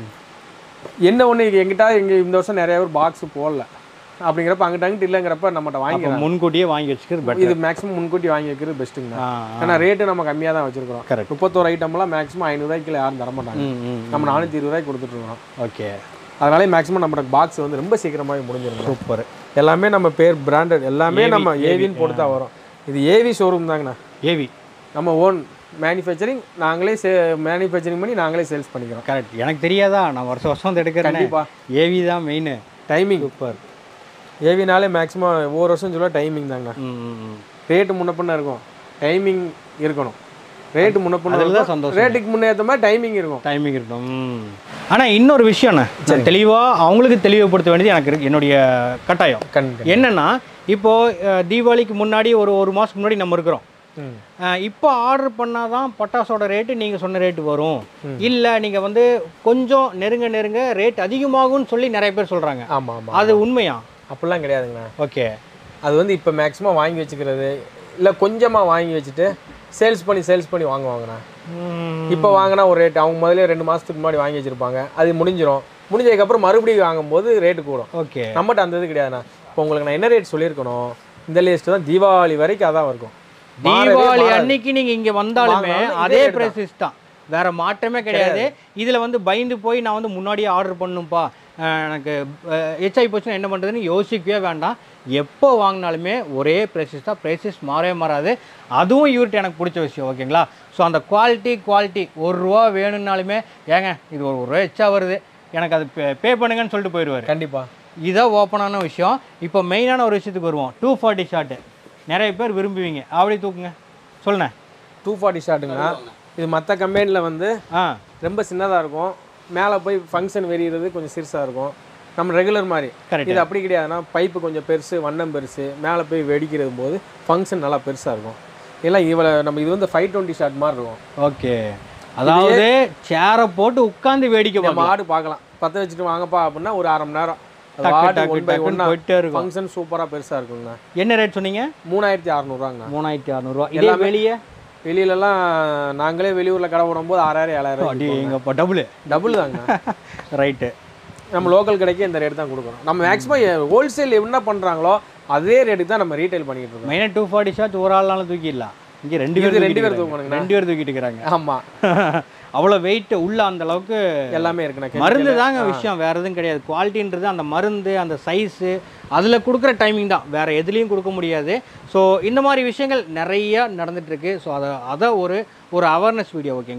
என்ன ஒன்று எங்கிட்ட இங்கே இந்த வருஷம் நிறைய பேர் பாக்ஸ் போடல அப்படிங்கிறப்ப அங்கிட்ட அங்கிட்டு இல்லைங்கிறப்ப நம்மகிட்ட அப்போ வாங்கிக்கலாம் முன்கூட்டியே வாங்கி வச்சுக்கிறது பெட்டர் இது மேக்ஸிமம் முன்கூட்டி வாங்கி வைக்கிறது பெஸ்ட்டுங்க ஆ ஏன்னா ரேட்டு நம்ம கம்மியாக தான் வச்சிருக்கிறோம் Correct. முப்பத்தோரு ஐட்டம்லாம் மேக்ஸிமம் ஐநூறுரூவாய்க்கு யாரும் தர மாட்டாங்க ம் ம் நம்ம நானூற்றி இருபது ரூபாய்க்கு கொடுத்துட்ருக்கோம் ஓகே அதனாலே மேக்ஸிமம் நம்மளோட பாக்ஸ் வந்து ரொம்ப சீக்கிரமாகவே முடிஞ்சிடும் சூப்பர் எல்லாமே நம்ம பேர் பிராண்டட் எல்லாமே AV, நம்ம ஏவின்னு போட்டு தான் வரும் இது ஏவி ஷோரூம் தாங்கண்ணா ஏவி நம்ம ஓன் மேனுஃபேக்சரிங் நாங்களே சே மேனுஃபேக்சரிங் பண்ணி நாங்களே சேல்ஸ் பண்ணிக்கிறோம் கரெக்ட் எனக்கு தெரியாதா நான் வருஷம் வருஷம் வந்து எடுக்கிறேன் கண்டிப்பா ஏவி தான் மெயின் டைமிங் சூப்பர் ஏவினாலே மேக்ஸிமம் ஒவ்வொரு வருஷம் சொல்ல டைமிங் தாங்கண்ணா ம் ம், ம் ரேட்டு முன்ன பின்ன இருக்கும் டைமிங் இருக்கணும் ரேட்டு முன்ன பின்ன அதுல தான் இருக்கும். சந்தோஷம். ரேட்டுக்கு முன்னேற்ற மாதிரி டைமிங் இருக்கும் டைமிங் இருக்கும் ம். ஆனா இன்னொரு விஷயம்ண்ணே தெளிவாக அவங்களுக்கு தெளிவுபடுத்த வேண்டியது எனக்கு இருக்கு என்னுடைய கட்டாயம் கண் என்னன்னா இப்போ அஹ், தீபாவளிக்கு முன்னாடி ஒரு ஒரு மாதத்துக்கு முன்னாடி நம்ம இருக்கிறோம் ம். அஹ், இப்போ ஆர்டர் பண்ணாதான் பட்டாசோட ரேட்டு நீங்கள் சொன்ன ரேட்டு வரும் இல்லை நீங்கள் வந்து கொஞ்சம் நெருங்க நெருங்க ரேட் அதிகமாகும்னு சொல்லி நிறைய பேர் சொல்கிறாங்க ஆமாம் ஆமாம் அது உண்மையா அப்படிலாம் கிடையாதுங்கண்ணா ஓகே அது வந்து இப்போ மேக்ஸிமம் வாங்கி வச்சுக்கிறது இல்லை கொஞ்சமாக வாங்கி வச்சுட்டு சேல்ஸ் பண்ணி சேல்ஸ் பண்ணி வாங்குவாங்கண்ணா இப்போ வாங்கினா ஒரு ரேட் அவங்க முதல்ல ரெண்டு மாதத்துக்கு முன்னாடி வாங்கி வச்சிருப்பாங்க அது முடிஞ்சிரும் முடிஞ்சதுக்கப்புறம் மறுபடியும் வாங்கும்போது ரேட்டு கூடும் ஓகே நம்மகிட்ட அந்த இது கிடையாதுண்ணா இப்போ உங்களுக்கு நான் என்ன ரேட் சொல்லியிருக்கணும் இந்த லிஸ்ட் தான் தீபாவளி வரைக்கும் அதான் இருக்கும் மாறவே தீபாவளி மாறாது. அன்னைக்கு நீங்கள் இங்கே வந்தாலுமே வாங்கினாலும் இதே அதே rate தான். ப்ரைஸஸ் தான் வேற மாற்றமே கிடையாது இதில் வந்து பயந்து போய் நான் வந்து முன்னாடியே ஆர்டர் பண்ணுப்பா அஹ் எனக்கு ஹெச்ஐ போச்சுன்னா என்ன பண்ணுறதுன்னு யோசிக்கவே வேண்டாம் எப்போ வாங்கினாலுமே ஒரே ப்ரைஸஸ் தான் ப்ரைஸஸ் மாறவே மாறாது அதுவும் இவர்கிட்ட எனக்கு பிடிச்ச விஷயம் ஓகேங்களா ஸோ அந்த குவாலிட்டி குவாலிட்டி ஒரு ரூபா வேணும்னாலுமே ஏங்க இது ஒரு ஒரு ரூபா எச்சா வருது எனக்கு அது பே பண்ணுங்கன்னு சொல்லிட்டு போயிடுவார் கண்டிப்பாக இதான் ஓப்பனான விஷயம் இப்போ மெயினான ஒரு விஷயத்துக்கு வருவோம் டூ ஃபார்ட்டி ஷாட்டு நிறைய பேர் விரும்புவீங்க அப்படி தூக்குங்க சொல்லுண்ணே டூ ஃபார்ட்டி ஷாட்டுங்கண்ணா இது மற்ற கம்பெனியில் வந்து ஆ ரொம்ப சின்னதாக இருக்கும் மேலே போய் ஃபங்க்ஷன் வெறிகிறது கொஞ்சம் சிறுசாக இருக்கும் நம்ம ரெகுலர் மாதிரி Correct. இது அப்படி கிடையாதுன்னா பைப்பு கொஞ்சம் பெருசு வண்ணம் பெருசு மேலே போய் வெடிக்கிறது போது ஃபங்க்ஷன் நல்லா பெருசாக இருக்கும் இல்லை இவ்வளோ நம்ம இது வந்து ஃபைவ் டுவெண்ட்டி ஷாட் மாதிரி இருக்கும் ஓகே அதாவது சேரை போட்டு உட்காந்து வேடிக்கை நம்ம பார்க்கலாம் ஆடு பார்க்கலாம் பற்ற வச்சுட்டு வாங்கப்பா அப்படின்னா ஒரு அரை மணி நேரம் டக்கு, டக்கு, டக்குன்னு போயிட்டே இருக்கும். ஃபங்க்ஷன் சூப்பராக பெருசாக இருக்குங்கண்ணா என்ன ரேட் சொன்னீங்க மூணாயிரத்தி அறநூறுவாங்கண்ணா மூணாயிரத்தி அறநூறுவா இதே வெளியே வெளியிலலாம் நாங்களே வெளியூரில் கடை போடும்போது ஆறாயிரம் ஏழாயிரம் அடி எங்கப்பா டபுள் டபுள் தாங்கண்ணா ரைட்டு நம்ம லோக்கல் கடைக்கு இந்த ரேட் தான் கொடுக்குறோம் நம்ம மேக்ஸிமம் ஹோல்சேல் என்ன பண்ணுறாங்களோ அதே ரேட்டுக்கு தான் நம்ம ரீட்டைல் பண்ணிக்கிட்டு இருக்கோம் மெயினாக டூ ஃபார்ட்டி ஷாட் ஒரு ஆள்னாலும் தூக்கிடலாம் இங்கே ரெண்டு இது பேர் ரெண்டு பேர் தூக்கிட்டு தூக்கணுங்கண்ணா. ரெண்டு பேர் தூக்கிட்டு இருக்கிறாங்க ஆமாம் அவ்வளோ வெயிட் உள்ள அந்த அளவுக்கு எல்லாமே இருக்குண்ணா மருந்து chemical. தாங்க விஷயம் வேற எதுவும் கிடையாது குவாலிட்டின்றது அந்த மருந்து அந்த சைஸு அதில் கொடுக்குற டைமிங் தான் வேற எதுலேயும் கொடுக்க முடியாது ஸோ இந்த மாதிரி விஷயங்கள் நிறைய நடந்துட்டு இருக்கு ஸோ அதை அதை ஒரு ஒரு அவேர்னஸ் வீடியோ ஓகேங்களா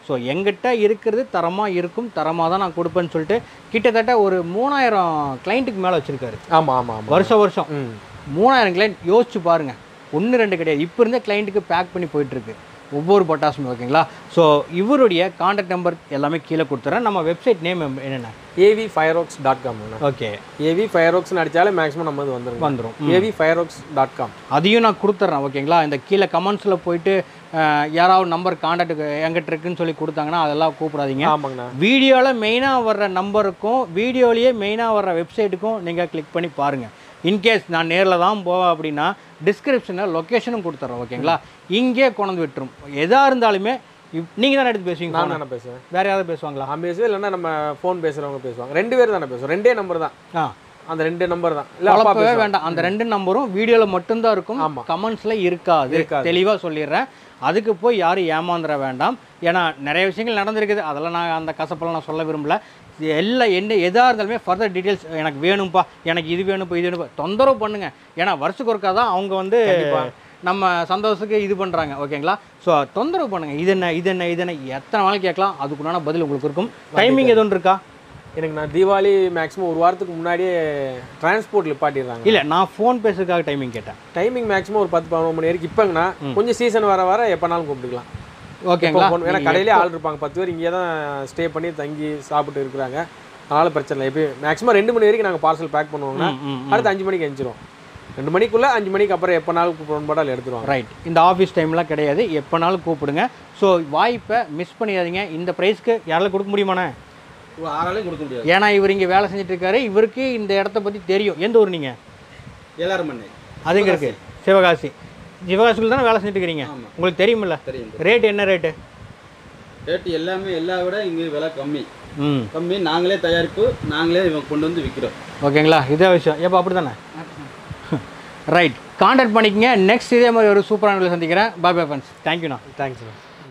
ஸோ எங்கிட்ட இருக்கிறது தரமாக இருக்கும் தரமாக தான் நான் கொடுப்பேன்னு சொல்லிட்டு கிட்டத்தட்ட ஒரு மூணாயிரம் கிளைண்ட்டுக்கு மேலே வச்சுருக்காரு ஆமாம் ஆமாம் ஆமாம் வருஷம் வருஷம் ம் மூணாயிரம் கிளைண்ட் யோசிச்சு பாருங்க ஒன்று ரெண்டு கிடையாது இப்போ இருந்தே கிளைண்ட்டுக்கு பேக் பண்ணி போயிட்டுருக்கு ஒவ்வொரு பட்டாசுமே ஓகேங்களா ஸோ இவருடைய காண்டாக்ட் நம்பர் எல்லாமே கீழே கொடுத்துறேன் நம்ம வெப்சைட் நேம் என்னென்ன ஏவி ஃபயரோக்ஸ் டாட் காம்ண்ணா ஓகே ஏவி ஃபயரோக்ஸ்னு அடித்தாலே மேக்ஸிமம் நம்ம இது வந்துருங்க வந்துடும் ஏவி ஃபயரோக்ஸ் டாட் காம் அதையும் நான் கொடுத்துட்றேன் ஓகேங்களா இந்த கீழே கமெண்ட்ஸில் போயிட்டு அஹ், யாராவது நம்பர் காண்டாக்ட் எங்கிட்ட இருக்குன்னு சொல்லி கொடுத்தாங்கன்னா அதெல்லாம் கூப்பிடாதீங்க ஆமாங்கண்ணா வீடியோவில் மெயினாக வர்ற நம்பருக்கும் வீடியோலேயே மெயினாக வர்ற வெப்சைட்டுக்கும் நீங்கள் கிளிக் பண்ணி பாருங்கள் இன்கேஸ் நான் நேரில் தான் போவேன் அப்படின்னா டிஸ்கிரிப்ஷனில் லொக்கேஷனும் கொடுத்துட்றேன் ஓகேங்களா இங்கே கொண்டு விட்டுரும் எதாக இருந்தாலுமே நீங்கள் தானே எடுத்து பேசுவீங்க நான் தானே பேசுவேன் வேற யாராவது பேசுவாங்களா நான் பேசுவேன் இல்லைன்னா நம்ம ஃபோன் பேசுகிறவங்க பேசுவாங்க ரெண்டு பேர் தானே பேசுவோம் ரெண்டே நம்பர் தான் ஆ அந்த ரெண்டு நம்பர் தான் இல்லை அப்பா குழப்பவே பேசுவாங்க வேண்டாம் அந்த ரெண்டு நம்பரும் வீடியோவில் மட்டும்தான் இருக்கும் ஆமா. கமெண்ட்ஸில் இருக்காது இருக்காது. தெளிவாக சொல்லிடுறேன் அதுக்கு போய் யாரும் ஏமாந்துட வேண்டாம் ஏன்னா நிறைய விஷயங்கள் நடந்திருக்குது அதெல்லாம் நான் அந்த கசப்பெல்லாம் நான் சொல்ல விரும்பல இது எல்லாம் என்ன எதாக இருந்தாலுமே ஃபர்தர் டீட்டெயில்ஸ் எனக்கு வேணும்ப்பா எனக்கு இது வேணும்ப்பா இது வேணும்ப்பா தொந்தரவு பண்ணுங்க ஏன்னா வருஷத்துக்கு ஒருக்கா தான் அவங்க வந்து நம்ம சந்தோஷத்துக்கு இது பண்ணுறாங்க ஓகேங்களா ஸோ தொந்தரவு பண்ணுங்க இது என்ன இது என்ன இது என்ன எத்தனை நாள் கேட்கலாம் அதுக்குண்டான பதில் உங்களுக்கு இருக்கும் டைமிங் எதுவும் இருக்கா எனக்கு நான் தீபாவளி மேக்ஸிமம் ஒரு வாரத்துக்கு முன்னாடியே டிரான்ஸ்போர்ட் நிப்பாட்டிடுறாங்க இல்லை நான் ஃபோன் பேசுறதுக்காக டைமிங் கேட்டேன் டைமிங் மேக்ஸிமம் ஒரு பத்து பதினொன்று மணி வரைக்கும் இப்போங்கண்ணா கொஞ்சம் சீசன் வர வர எப்போனாலும் கூப்பிட்டுக்கலாம் இப்போ ஓகேங்களா phone- ஏன்னா கடையிலே ஆள் இருப்பாங்க பத்து பேர் இங்கே தான் ஸ்டே பண்ணி தங்கி சாப்பிட்டு இருக்கிறாங்க அதனால பிரச்சனை இல்லை இப்போ மேக்ஸிமம் ரெண்டு மணி வரைக்கும் நாங்கள் பார்சல் பேக் பண்ணுவோங்கன்னா ம், ம், அடுத்து அஞ்சு மணிக்கு எழுந்திரும் ரெண்டு மணிக்குள்ளே அஞ்சு மணிக்கு அப்புறம் எப்போனாலும் கூப்பிடணும் எடுத்துருவாங்க ரைட் இந்த ஆஃபீஸ் டைம்லாம் கிடையாது எப்போனாலும் கூப்பிடுங்க ஸோ வாய்ப்பை மிஸ் பண்ணிடாதீங்க இந்த ப்ரைஸ்க்கு யாராலும் கொடுக்க முடியுமாண்ணே ஆறாலையும் கொடுக்க முடியாது ஏன்னா இவர் இங்கே வேலை செஞ்சுட்டு இருக்காரு இவருக்கு இந்த இடத்த பற்றி தெரியும் எந்த ஊர் நீங்கள் எல்லாரும் பண்ணை அது எங்கே இருக்குது சிவகாசி சிவகாசியில் தானே வேலை செஞ்சுட்டு இருக்கிறீங்க ஆமா. உங்களுக்கு தெரியுமில்ல தெரியும் ரேட் என்ன ரேட்டு ரேட்டு எல்லாமே எல்லா விட இங்கே விலை கம்மி ம் கம்மி நாங்களே தயாரிப்பு நாங்களே இவங்க கொண்டு வந்து விற்கிறோம் ஓகேங்களா இதே விஷயம் எப்போ அப்படி தானே ரைட் கான்டாக்ட் பண்ணிக்கங்க நெக்ஸ்ட் இதே மாதிரி ஒரு சூப்பரான சந்திக்கிறேன் பாய் பாய் ஃப்ரெண்ட்ஸ் தேங்க்யூண்ணா தேங்க்ஸ்